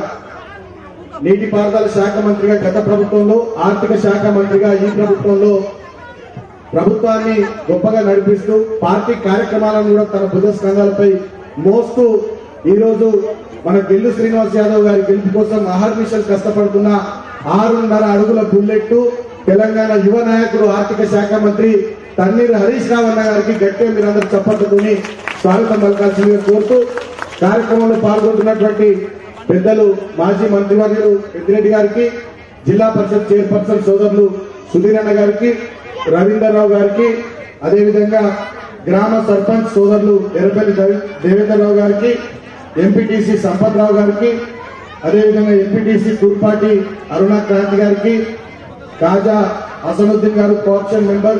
నీటిపారుదల శాఖ మంత్రిగా గత ప్రభుత్వంలో ఆర్థిక శాఖ మంత్రిగా ఈ ప్రభుత్వంలో ప్రభుత్వాన్ని గొప్పగా నడిపిస్తూ పార్టీ కార్యక్రమాలను కూడా తన భుజ స్కంధాలపై మోస్తూ ఈ రోజు మన గెల్లు శ్రీనివాస్ యాదవ్ గారి గెలుపు కోసం అహర్నిశలు కష్టపడుతున్న ఆరున్నర అడుగుల బుల్లెట్ తెలంగాణ యువ నాయకుడు ఆర్థిక శాఖ మంత్రి తన్నీరు హరీష్ రావు అన్న గారికి గట్టిగా మీరందరూ చప్పట్టుకుని స్వాగతం పలకాల్సిందిగా కోరుతూ కార్యక్రమంలో పాల్గొంటున్నటువంటి పెద్దలు మాజీ మంత్రివర్యులు పెద్దిరెడ్డి గారికి జిల్లా పరిషత్ చైర్పర్సన్ సోదరులు సుధీర్ అన్న గారికి రవీందర్రావు గారికి అదేవిధంగా గ్రామ సర్పంచ్ సోదరులు ఎర్రపల్లి దేవి- దేవేంద్రరావు గారికి ఎంపీటీసీ సంపత్రావు గారికి అదేవిధంగా ఎంపీటీసీ కుర్పాటి అరుణ క్రాంతి గారికి కాజా అసనుద్దీన్ గారు కోఆప్షన్ మెంబర్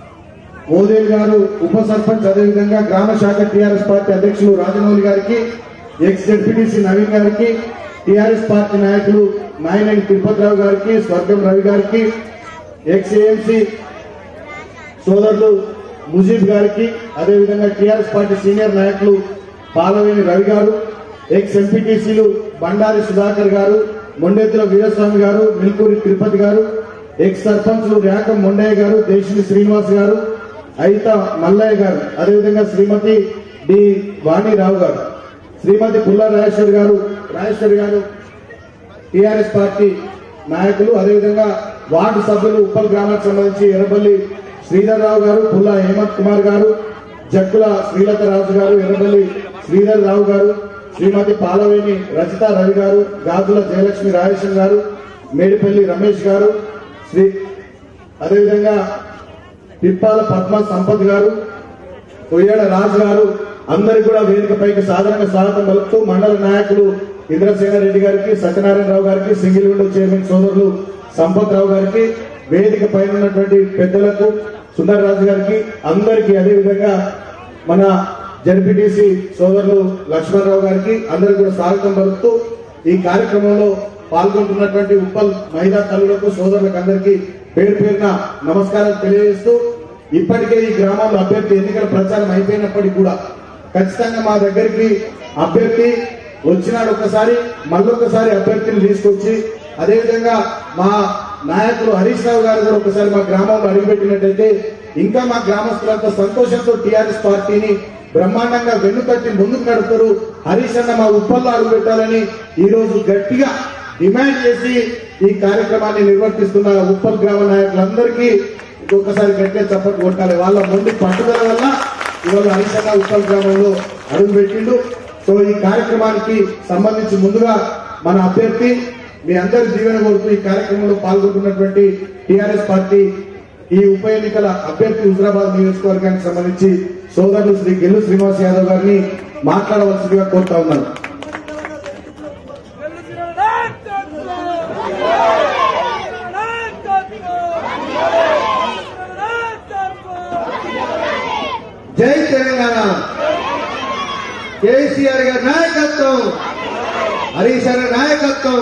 మోదేల్ గారు ఉప సర్పంచ్ అదేవిధంగా గ్రామ శాఖ టీఆర్ఎస్ పార్టీ అధ్యక్షులు రాజమౌళి గారికి ఎక్స్ జెడ్పీటీసీ నవీన్ గారికి టీఆర్ఎస్ పార్టీ నాయకులు నాయనని తిరుపతిరావు గారికి స్వర్గం రవి గారికి ఎక్స్ ఏఎంసీ సోదరులు ముజీబ్ గారికి అదేవిధంగా టీఆర్ఎస్ పార్టీ సీనియర్ నాయకులు పాలవేని రవి గారు ఎక్స్ ఎంపీటీసీలు బండారి సుధాకర్ గారు మొండెత్తుల వీరస్వామి గారు మిల్కూరి తిరుపతి గారు ఎక్స్ సర్పంచ్లు ర్యాకం మొండయ్య గారు దేశిని శ్రీనివాస్ గారు అయిత మల్లయ్య గారు అదేవిధంగా శ్రీమతి డి వాణిరావు గారు శ్రీమతి పుల్ల రాజేశ్వరి గారు రాజేశ్వరి గారు టిఆర్ఎస్ పార్టీ నాయకులు అదేవిధంగా వార్డు సభ్యులు ఉప్పల్ గ్రామానికి సంబంధించి ఎర్రబల్లి శ్రీధర్ రావు గారు పుల్ల హేమంత్ కుమార్ గారు జక్కుల శ్రీలత రాజు గారు ఎర్రబల్లి శ్రీధర్ రావు గారు శ్రీమతి పాలవేణి రజిత రవి గారు గాజుల జయలక్ష్మి రాజేశం గారు మేడిపల్లి రమేష్ గారు శ్రీ అదేవిధంగా తిప్పాల పద్మ సంపత్ గారు కొయ్యాడ రాజు గారు అందరికి కూడా వేదికపైకి సాధారణ స్వాగతం పలుకుతూ మండల నాయకులు ఇంద్రసేన రెడ్డి గారికి సత్యనారాయణరావు గారికి సింగిల్ విండో చైర్మన్ సోదరులు సంపత్ రావు గారికి వేదిక పైన ఉన్నటువంటి పెద్దలకు సుందరరాజు గారికి అందరికీ అదేవిధంగా మన జడ్పీటీసీ సోదరులు లక్ష్మణరావు గారికి అందరికి కూడా స్వాగతం పలుకుతూ ఈ కార్యక్రమంలో పాల్గొంటున్నటువంటి ఉప్పల్ మహిళా తల్లులకు సోదరులకు అందరికీ పేరు పేరున నమస్కారం తెలియజేస్తూ ఇప్పటికే ఈ గ్రామంలో అభ్యర్థి ఎన్నికల ప్రచారం అయిపోయినప్పటికీ కూడా ఖచ్చితంగా మా దగ్గరికి అభ్యర్థి వచ్చినాడు ఒకసారి మళ్ళొకసారి అభ్యర్థిని తీసుకొచ్చి అదేవిధంగా మా నాయకులు హరీష్ రావు గారు కూడా ఒకసారి మా గ్రామంలో అడుగుపెట్టినట్టయితే ఇంకా మా గ్రామస్తులంతా సంతోషంతో టీఆర్ఎస్ పార్టీని బ్రహ్మాండంగా వెన్నుతట్టి ముందుకు నడుపుతారు హరీష్ అన్న మా ఉప్పల్లో అడుగుపెట్టాలని ఈ రోజు గట్టిగా డిమాండ్ చేసి ఈ కార్యక్రమాన్ని నిర్వర్తిస్తున్న ఉప్పల్ గ్రామ నాయకులందరికీ ఇంకొకసారి గట్టిగా చప్పట్లు కొట్టాలి వాళ్ళ ముందు పట్టుదల వల్ల ఇవాళ హరీష్ అన్న ఉప్పల్ గ్రామంలో అడుగు పెట్టిండు సో ఈ కార్యక్రమానికి సంబంధించి ముందుగా మన అభ్యర్థి మీ అందరి దీవెన కోరుతూ ఈ కార్యక్రమంలో పాల్గొంటున్నటువంటి టిఆర్ఎస్ పార్టీ ఈ ఉప ఎన్నికల అభ్యర్థి హుజరాబాద్ నియోజకవర్గానికి సంబంధించి సోదరులు శ్రీ గెల్లు శ్రీనివాస్ యాదవ్ గారిని మాట్లాడవలసిందిగా కోరుతా ఉన్నాను జై తెలంగాణ కేసీఆర్ గారి నాయకత్వం హరీష్ గారి నాయకత్వం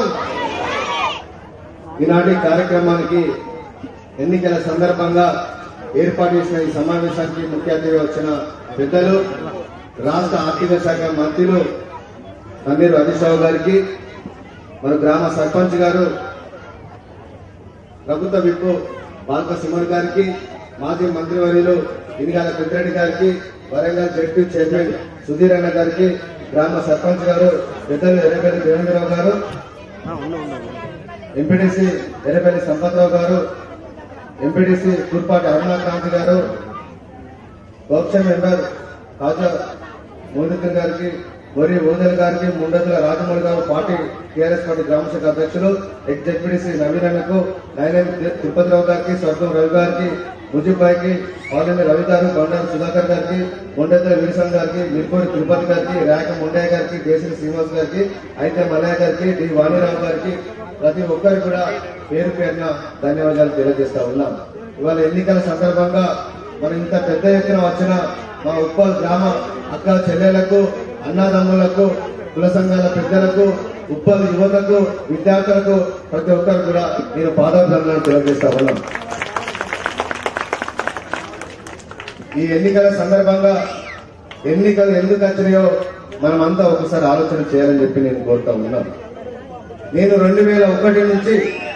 ఈనాటి కార్యక్రమానికి ఎన్నికల సందర్భంగా ఏర్పాటు చేసిన ఈ సమావేశానికి ముఖ్య అతిథిగా వచ్చిన పెద్దలు రాష్ట్ర ఆర్థిక శాఖ మంత్రులు తన్నీరు హరీష్ రావు గారికి మన గ్రామ సర్పంచ్ గారు ప్రభుత్వ విప్పు బాల్క సుమన్ గారికి మాజీ మంత్రివర్యులు ఇనిగాల పెద్దిరెడ్డి గారికి వరంగల్ జడ్పీ చైర్మన్ సుధీర్ అన్న గారికి గ్రామ సర్పంచ్ గారు పెద్దలు ఎర్రబెల్లి దేవేంద్రరావు గారు ఎంపీడీసీ ఎర్రబెల్లి సంపత్రావు గారు ఎంపీడీసీ తూర్పాటి అరుణాకాంత్ గారు లోక్సభ మెంబర్ కాజా మోదికర్ గారికి బొరి ఓదల్ గారికి ముండతుల రాజమౌళి గారు పార్టీ టీఆర్ఎస్ పార్టీ గ్రామ శాఖ అధ్యక్షులు ఎక్స్ జడ్పీడీసీ నవీన్ అన్నకు నైన్ తిరుపతిరావు గారికి స్వర్గం రవి గారికి ముజీబ్ భాయ్కి పాలెండి రవి గారు బండారు సుధాకర్ గారికి మొండతుల వీరసం గారికి మిర్పూరి తిరుపతి గారికి రేఖ మొండయ్య గారికి దేశం శ్రీనివాస్ గారికి అయితే మల్లయ్య గారికి డి వాణిరావు గారికి ప్రతి ఒక్కరికి కూడా పేరు పేరున ధన్యవాదాలు తెలియజేస్తా ఉన్నాం ఇవాళ ఎన్నికల సందర్భంగా మనం ఇంత పెద్ద ఎత్తున వచ్చిన మా ఉప్పల్ గ్రామ అక్క చెల్లెలకు అన్నదమ్ములకు కుల సంఘాల పెద్దలకు ఉప్పల్ యువతకు విద్యార్థులకు ప్రతి ఒక్కరు కూడా నేను పాదాభివందనాలు తెలియజేస్తా ఉన్నాం ఈ ఎన్నికల సందర్భంగా ఎన్నికలు ఎందుకు వచ్చినాయో మనమంతా ఒకసారి ఆలోచన చేయాలని చెప్పి నేను కోరుతా ఉన్నాను నేను రెండు వేల ఒకటి నుంచి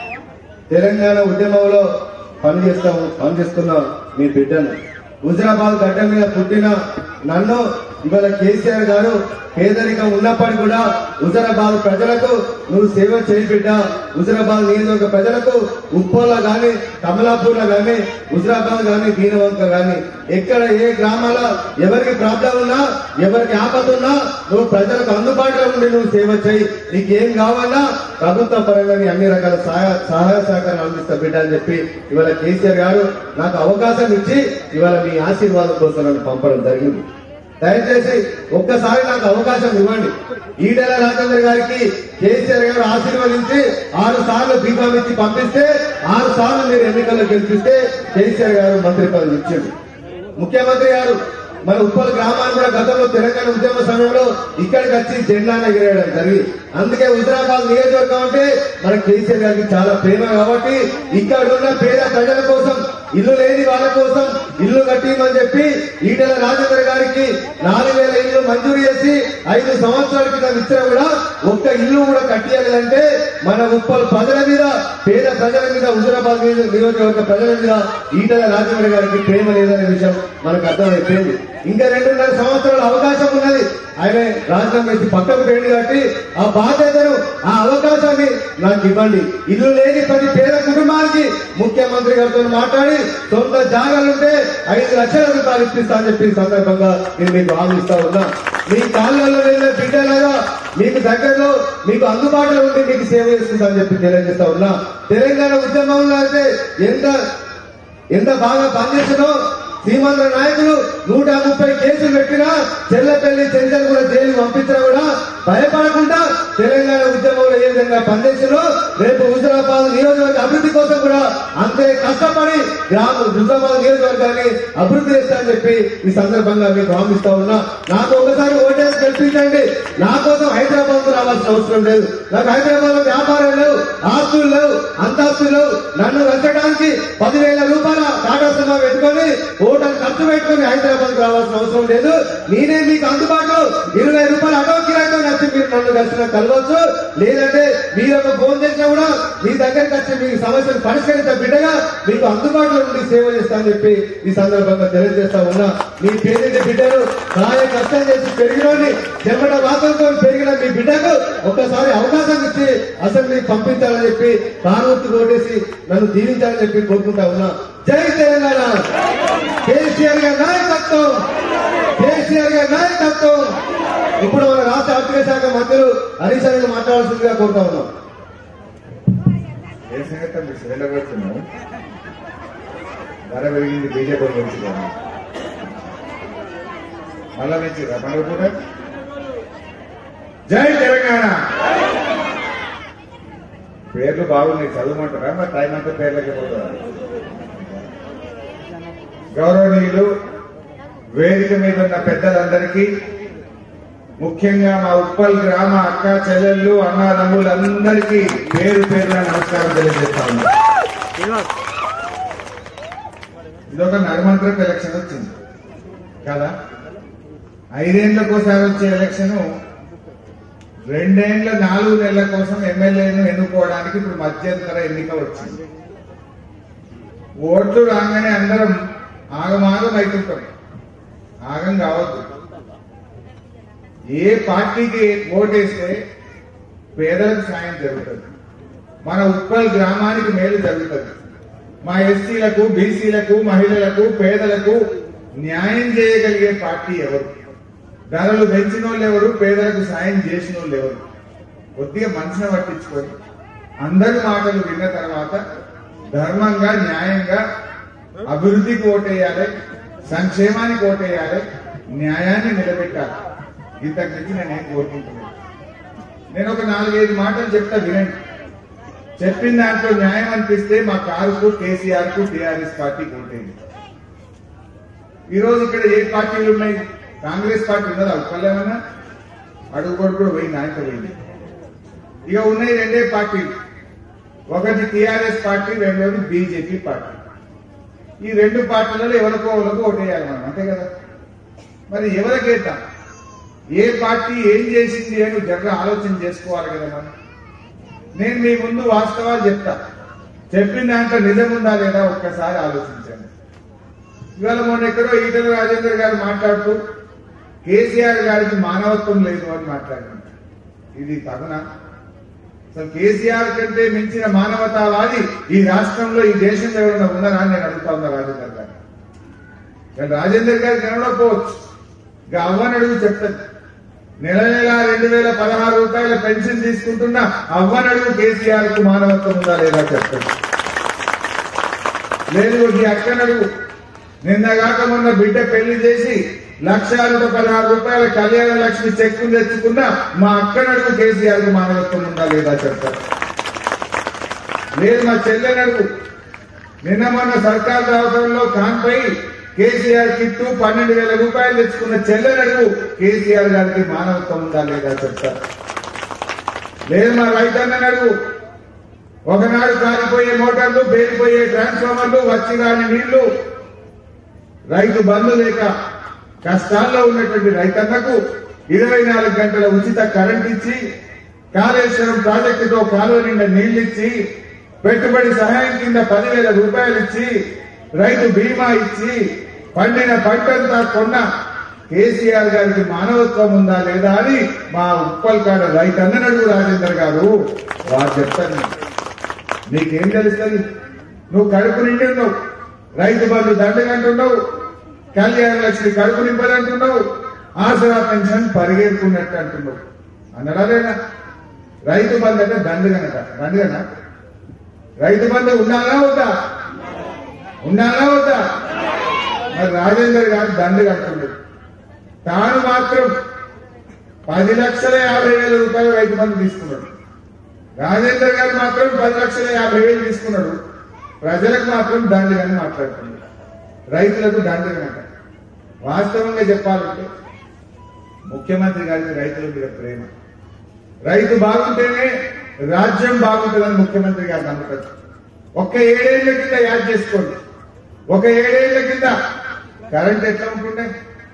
తెలంగాణ ఉద్యమంలో పనిచేస్తా పనిచేస్తున్న మీ బిడ్డను హుజరాబాద్ గడ్డ మీద పుట్టిన నన్ను ఇవాళ కేసీఆర్ గారు పేదరికం ఉన్నప్పటికీ కూడా హుజరాబాద్ ప్రజలకు నువ్వు సేవ చేయి బిడ్డ హుజరాబాద్ నియోజకవర్గ ప్రజలకు ఉప్పోలో గాని కమలాపూర్లో గాని హుజరాబాద్ గాని దీనవంక గాని ఎక్కడ ఏ గ్రామాల ఎవరికి ప్రాబ్లం ఉన్నా ఎవరికి ఆపద ఉన్నా నువ్వు ప్రజలకు అందుబాటులో ఉండి నువ్వు సేవ చేయి నీకేం కావాలా ప్రభుత్వ పరంగా నీ అన్ని రకాల సహాయ సహాయ సహకారం అందిస్తా బిడ్డ అని చెప్పి ఇవాళ కేసీఆర్ గారు నాకు అవకాశం ఇచ్చి ఇవాళ మీ ఆశీర్వాదం కోసం నన్ను పంపడం జరిగింది దయచేసి ఒక్కసారి నాకు అవకాశం ఇవ్వండి ఈటెల రాజేంద్ర గారికి కేసీఆర్ గారు ఆశీర్వదించి ఆరు సార్లు బీఫామ్ ఇచ్చి పంపిస్తే ఆరు సార్లు మీరు ఎన్నికల్లో గెలిపిస్తే కేసీఆర్ గారు మంత్రి పదవి ఇచ్చింది ముఖ్యమంత్రి గారు మన ఉప్పల్ గ్రామాన్ని కూడా గతంలో తెలంగాణ ఉద్యమ సమయంలో ఇక్కడికి వచ్చి జెండాను ఎగిరేయడం జరిగింది అందుకే హుజరాబాద్ నియోజకవర్గం అంటే మన కేసీఆర్ గారికి చాలా ప్రేమ కాబట్టి ఇక్కడ ఉన్న పేద ప్రజల కోసం ఇల్లు లేని వాళ్ళ కోసం ఇల్లు కట్టిమని చెప్పి ఈటెల రాజేంద్ర గారికి నాలుగు వేల ఇల్లు మంజూరు చేసి ఐదు సంవత్సరాల క్రితం ఇచ్చినా కూడా ఒక్క ఇల్లు కూడా కట్టియాలంటే మన ఉప్పల్ ప్రజల మీద పేద ప్రజల మీద హుజరాబాద్ నియోజక- నియోజకవర్గ ప్రజల మీద ఈటెల రాజేంద్ర గారికి ప్రేమ లేదనే విషయం మనకు అర్థమైపోయింది ఇంకా రెండున్నర సంవత్సరాల అవకాశం ఉన్నది ఆయన రాజధాని వేసి పక్కకు పోయింది కాబట్టి ఆ బాధ్యతను ఆ అవకాశాన్ని నాకు ఇవ్వండి ఇల్లు లేని ప్రతి పేద కుటుంబానికి ముఖ్యమంత్రి గారితో మాట్లాడి సొంత జాగాలుంటే ఐదు లక్షల రూపాయలు ఇప్పిస్తా అని చెప్పి ఈ సందర్భంగా నేను మీకు హామీ ఇస్తా ఉన్నా మీ కాళ్ళలో వెళ్ళే బిడ్డలాగా మీకు దగ్గరలో మీకు అందుబాటులో ఉండి మీకు సేవ చేస్తుందా అని చెప్పి తెలియజేస్తా ఉన్నా తెలంగాణ ఉద్యమంలో అయితే ఎంత ఎంత బాగా పనిచేసిందో సీమాంధ్ర నాయకులు నూట ముప్పై కేసులు పెట్టినా చెల్లపల్లి చెంచల్ కూడా జైలు పంపించినా కూడా భయపడకుండా తెలంగాణ ఉద్యమంలో ఏ విధంగా పనిచేసిందో రేపు హుజరాబాద్ నియోజకవర్గ అభివృద్ధి కోసం కూడా అంతే కష్టపడి గ్రామ హుజరాబాద్ నియోజకవర్గాన్ని అభివృద్ధి చేస్తానని చెప్పి ఈ సందర్భంగా మీకు హామీస్తా ఉన్నా నాకు ఒకసారి ఓటేసి గెలిపించండి నా కోసం హైదరాబాద్ రావాల్సిన అవసరం లేదు నాకు హైదరాబాద్ లో వ్యాపారం లేవు ఆస్తులు లేవు అంతాస్తులు లేవు నన్ను రచ్చడానికి పదివేల రూపాయల టాటా సుమా పెట్టుకొని ఓటలు ఖర్చు పెట్టుకొని హైదరాబాద్ రావాల్సిన అవసరం లేదు నేనే మీకు అందుబాటులో ఇరవై రూపాయల ఆటో కిరాయితో వచ్చి మీరు నన్ను కలిసిన కలవచ్చు లేదంటే మీరు ఒక ఫోన్ చేసినా కూడా మీ దగ్గరికి వచ్చి మీ సమస్యను పరిష్కరించే బిడ్డగా మీకు అందుబాటులో ఉండి సేవ చేస్తానని చెప్పి ఈ సందర్భంగా తెలియజేస్తా ఉన్నా మీ పేద బిడ్డలు కాయ కష్టం చేసి పెరిగినోని చెమట వాసనతో పెరిగిన మీ బిడ్డకు ఒక్కసారి అవకాశం ఇచ్చి అసెంబ్లీకి పంపించాలని చెప్పి కారుకు ఓటేసి నన్ను దీవించాలని చెప్పి కోరుకుంటా ఉన్నా జై తెలంగాణ కేసీఆర్ గారి నాయకత్వం కేసీఆర్ గారి నాయకత్వం ఇప్పుడు మన రాష్ట్ర ఆర్థిక శాఖ మంత్రులు హరీష్ గారిని మాట్లాడాల్సిందిగా కోరుతా ఉన్నాం ఏ సంగతి మీకు వెళ్ళగొడుతున్నాం ధర పెరిగింది బీజేపీ పెంచుకోండి మళ్ళా పెంచిరా పండుగ పూట జై తెలంగాణ పేర్లు బాగున్నాయి చదవమంటారా మరి టైం అంతా పేర్లకి పోతారా గౌరవనీయులు వేదిక మీద ఉన్న పెద్దలందరికీ ముఖ్యంగా మా ఉప్పల్ గ్రామ అక్క చెల్లెళ్ళు అన్నదమ్ములందరికీ పేరు పేరున నమస్కారం తెలియజేస్తా ఉన్నా శ్రీనివాస్ ఇదొక నడమంత్రపు ఎలక్షన్ వచ్చింది కదా ఐదేళ్లకోసారి వచ్చే ఎలక్షన్ రెండేళ్ల నాలుగు నెలల కోసం ఎమ్మెల్యేను ఎన్నుకోవడానికి ఇప్పుడు మధ్యంతర ఎన్నిక వచ్చింది ఓట్లు రాగానే అందరం ఆగమాగం అవుతుంటాం ఆగం కావద్దు ఏ పార్టీకి ఓటేస్తే పేదలకు సాయం జరుగుతుంది మన ఉప్పల్ గ్రామానికి మేలు జరుగుతుంది మా ఎస్సీలకు బీసీలకు మహిళలకు పేదలకు న్యాయం చేయగలిగే పార్టీ ఎవరు ధరలు పెంచిన వాళ్ళు ఎవరు పేదలకు సాయం చేసిన వాళ్ళు ఎవరు కొద్దిగా మనసును పట్టించుకొని అందరి మాటలు విన్న తర్వాత ధర్మంగా న్యాయంగా అభివృద్ధికి ఓటేయాలి సంక్షేమానికి ఓటేయాలి న్యాయాన్ని నిలబెట్టాలి ఇంతకు మించి నేనేం కోరుకుంటున్నాను నేను ఒక నాలుగైదు మాటలు చెప్తా వినండి చెప్పిన దాంట్లో న్యాయం అనిపిస్తే మా కారుకు కేసీఆర్ కు టీఆర్ఎస్ పార్టీకి ఓటేది ఈ రోజు ఇక్కడ ఏ పార్టీలు ఉన్నాయి కాంగ్రెస్ పార్టీ ఉన్నదా ఒక్కలేమన్నా అడుగు కొడుకుడు పోయింది ఆయనతో పోయింది ఇక ఉన్నాయి రెండే పార్టీలు ఒకటి టీఆర్ఎస్ పార్టీ రెండోది బీజేపీ పార్టీ ఈ రెండు పార్టీలలో ఎవరికో ఎవరికో ఓటేయాలి మనం అంతే కదా మరి ఎవరికేద్దాం ఏ పార్టీ ఏం చేసింది అని జగ ఆలోచన చేసుకోవాలి కదా మనం నేను మీ ముందు వాస్తవాలు చెప్తా చెప్పిన దాంట్లో నిజం ఉందా లేదా ఒక్కసారి ఆలోచించండి ఇవాళ మొన్న ఎక్కడో ఈటల రాజేందర్ గారు మాట్లాడుతూ కేసీఆర్ గారికి మానవత్వం లేదు అని మాట్లాడినారు ఇది తగునా అసలు కేసీఆర్ కంటే మించిన మానవతావాది ఈ రాష్ట్రంలో ఈ దేశంలో ఎవరైనా ఉన్నారా అని నేను అడుగుతా ఉన్నా రాజేందర్ గారు కానీ రాజేందర్ గారు కనబడకపోవచ్చు ఇక అవ్వని అడుగు చెప్తాను నెల నెల రెండు వేల పదహారు రూపాయల పెన్షన్ తీసుకుంటున్న అవ్వని అడుగు కేసీఆర్ కు మానవత్వం ఉందా లేదా చెప్తాను లేదు ఈ అక్కనడుగు నిన్నగాక మొన్న బిడ్డ పెళ్లి చేసి లక్ష నూట పదహారు రూపాయల కళ్యాణ లక్ష్మి చెక్కు తెచ్చుకున్న మా అక్కనడుగు కేసీఆర్ కు మానవత్వం ఉందా లేదా చెప్తారు లేదు మా చెల్లెనడుగు నిన్న మొన్న సర్కార్ దవాఖానలో కాన్పై కేసీఆర్ కిట్టు పన్నెండు వేల రూపాయలు తెచ్చుకున్న చెల్లెనడుగు కేసీఆర్ గారికి మానవత్వం ఉందా లేదా చెప్తారు లేదు మా రైతన్నని అడుగు ఒకనాడు కాలిపోయే మోటార్లు పేలిపోయే ట్రాన్స్ఫార్మర్లు వచ్చి రాని నీళ్లు రైతు బంధు లేక కష్టాల్లో ఉన్నటువంటి రైతన్నకు ఇరవై నాలుగు గంటల ఉచిత కరెంట్ ఇచ్చి కాళేశ్వరం ప్రాజెక్టుతో కాలువ నిండా నీళ్లిచ్చి పెట్టుబడి సహాయం కింద పదివేల రూపాయలు ఇచ్చి రైతు బీమా ఇచ్చి పండిన పంటంతా కొన్న కేసీఆర్ గారికి మానవత్వం ఉందా లేదా అని మా ఉప్పల్ కాడ రైతన్ననడు రాజేందర్ గారు వారు చెప్తారు నీకేం తెలుస్తుంది నువ్వు కడుపు నిండి ఉన్నావు రైతు బంధు దండగంటున్నావు కళ్యాణ లక్ష్మి కడుపు నింపదంటున్నావు ఆసరా పెన్షన్ పరిగెడుకున్నట్టు అంటున్నావు అన్నడా లేదా రైతు బంధు అంటే దండగనట దండగన రైతు బంధు ఉండాలా వద్దా ఉండాలా వద్దా మరి రాజేందర్ గారు దండు కట్టున్నాడు తాను మాత్రం పది లక్షల యాభై వేల రూపాయలు రైతు బంధు తీసుకున్నాడు రాజేందర్ గారు మాత్రం పది లక్షల యాభై వేలు తీసుకున్నాడు ప్రజలకు మాత్రం దండగని మాట్లాడుతున్నాడు రైతులకు దండగనట వాస్తవంగా చెప్పాలంటే ముఖ్యమంత్రి గారికి రైతుల మీద ప్రేమ రైతు బాగుంటేనే రాజ్యం బాగుంటుందని ముఖ్యమంత్రి గారు నమ్ముతారు ఒక్క ఏడేళ్ల కింద యాడ్ చేసుకోండి ఒక ఏడేళ్ల కింద కరెంట్ ఎట్లా ఉంటుండే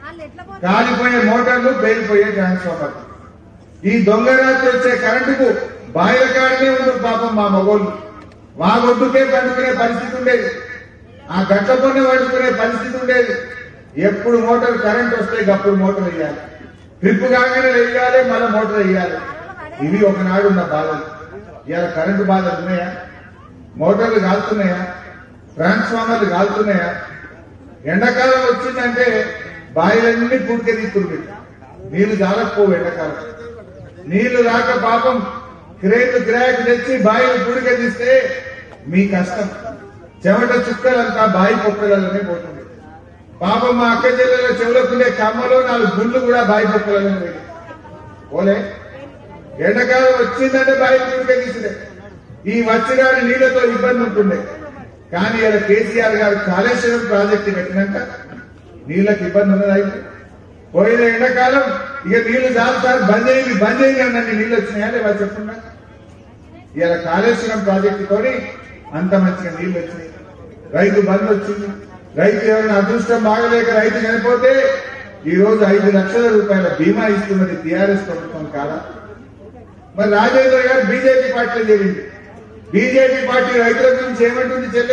కాలిపోయే మోటార్లు పేలిపోయే ట్రాన్స్ఫార్మర్ ఈ దొంగ రాత్రి వచ్చే కరెంటుకు బాయిల కాడనే ఉంది పాపం మా మగోళ్ళు మా గొడ్డుకే పండుకునే పరిస్థితి ఉండేది ఆ గట్ల పొన్న పండుకునే పరిస్థితి ఉండేది ఎప్పుడు మోటార్ కరెంట్ వస్తే అప్పుడు మోటార్ వేయాలి ట్రిప్ కాగానే వేయాలి మళ్ళీ మోటార్ వేయాలి ఇవి ఒకనాడు ఉన్న బాధలు ఇవాళ కరెంటు బాధలు ఉన్నాయా మోటార్లు కాలుతున్నాయా ట్రాన్స్ఫార్మర్లు కాలుతున్నాయా ఎండాకాలం వచ్చిందంటే బాయిలన్నీ పుడికెదిస్తుంది నీళ్లు జాలకపోవు ఎండాకాలం నీళ్లు రాక పాపం క్రేట్లు కిరాయికి తెచ్చి బాయిలు పుడికెదిస్తే మీ కష్టం చెమట చుక్కలంతా బాయి పొక్కలలోనే పోతుంది పాపం మా అక్క చెల్లెల చెవులకుండే కమ్మలో నాలుగు గుళ్ళు కూడా బాయి పొక్కలలోనే పోయి పోలే ఎండాకాలం వచ్చిందంటే బాయి పుడికెదిస్తే ఈ వచ్చిరాని నీళ్లతో ఇబ్బంది ఉంటుండే కానీ ఇలా కేసీఆర్ గారు కాళేశ్వరం ప్రాజెక్టు కట్టినాక నీళ్ళకి ఇబ్బంది ఉన్నది అయితే పోయిన ఎండాకాలం ఇక నీళ్లు చాలు సార్ బంద్ చేయండి బంద్ చేయండి అన్నీ నీళ్ళు వచ్చినాయా లేవా చెప్పున్నా ఇలా కాళేశ్వరం ప్రాజెక్టుతోని అంత మంచిగా నీళ్లు వచ్చినాయి రైతు బంద్ వచ్చింది రైతు ఎవరైనా అదృష్టం బాగలేక రైతు చనిపోతే ఈ రోజు ఐదు లక్షల రూపాయల బీమా ఇస్తున్నది టీఆర్ఎస్ ప్రభుత్వం కాదా మరి రాజేంద్ర గారు బీజేపీ పార్టీలో చేరింది బీజేపీ పార్టీ రైతుల గురించి ఏమంటుంది చెల్లె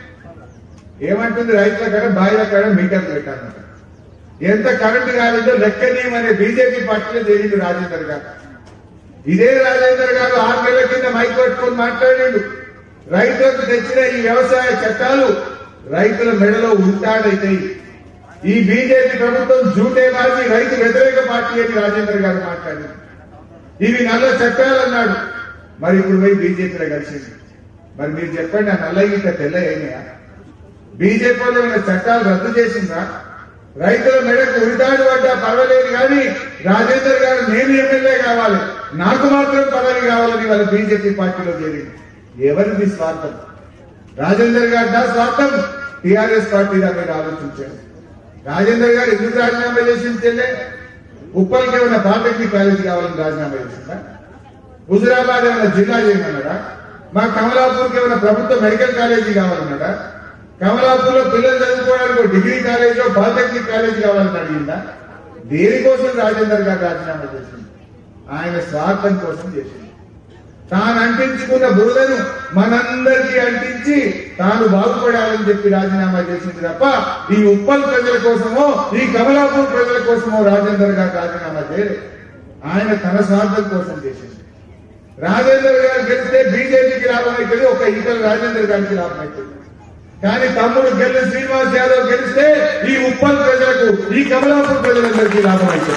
ఏమంటుంది రైతుల కాడ బాయిల కాడ మీటర్లు పెట్టాలంట ఎంత కరెంటు కాలేదో లెక్కనీయమనే బీజేపీ పార్టీలో చేరింది రాజేందర్ గారు ఇదే రాజేందర్ గారు ఆరు నెలల కింద మైక్ పట్టుకొని మాట్లాడాడు రైతులకు తెచ్చిన ఈ వ్యవసాయ చట్టాలు రైతుల మెడలో ఉంటాడైతాయి ఈ బీజేపీ ప్రభుత్వం జూటే బాజీ రైతు వ్యతిరేక పార్టీ అని రాజేందర్ గారు మాట్లాడారు ఇవి నల్ల చట్టాలు అన్నాడు మరి ఇప్పుడు పోయి బీజేపీలో కలిసింది మరి మీరు చెప్పండి ఆ నల్ల గీత తెల్ల అయినాయా బీజేపీ వాళ్ళు ఏమైనా చట్టాలు రద్దు చేసిందా రైతుల మెడకు ఉరితాడు పడ్డా పర్వాలేదు కానీ రాజేందర్ గారు నేను ఎమ్మెల్యే కావాలి నాకు మాత్రం పదవి కావాలని వాళ్ళ బీజేపీ పార్టీలో చేరింది ఎవరిది స్వార్థం రాజేందర్ గారి నా స్వార్థం టీఆర్ఎస్ పార్టీ మీద ఆలోచించారు రాజేందర్ గారు ఎందుకు రాజీనామా చేసింది చెల్లె ఉప్పల్కి ఏమైనా పాలిటెక్నిక్ కాలేజీ కావాలని రాజీనామా చేసిందా హుజురాబాద్ ఏమైనా జిల్లా చేయమన్నాడా మా కమలాపూర్కి ఏమైనా ప్రభుత్వ మెడికల్ కాలేజీ కావాలన్నాడా కమలాపూర్ లో పిల్లలు చదువుకోవడానికి ఒక డిగ్రీ కాలేజీ పాలిటెక్నిక్ కాలేజీ కావాలని అడిగిందా దేనికోసం రాజేందర్ గారు రాజీనామా చేసింది ఆయన స్వార్థం కోసం చేసింది తాను అంటించుకున్న బురదను మనందరికీ అంటించి తాను బాగుపడాలని చెప్పి రాజీనామా చేసింది తప్ప ఈ ఉప్పల్ ప్రజల కోసమో ఈ కమలాపూర్ ప్రజల కోసమో రాజేందర్ గారు రాజీనామా చేయలేదు ఆయన తన స్వార్థం కోసం చేసింది రాజేందర్ గారు గెలిస్తే బీజేపీకి లాభం అవుతుంది ఒక ఈటల రాజేందర్ గారికి లాభం అవుతుంది కానీ తమ్ముడు గెల్లి శ్రీనివాస్ యాదవ్ గెలిస్తే ఈ ఉప్పల్ ప్రజలకు ఈ కమలాపూర్ ప్రజలందరికీ లాభం అవుతుంది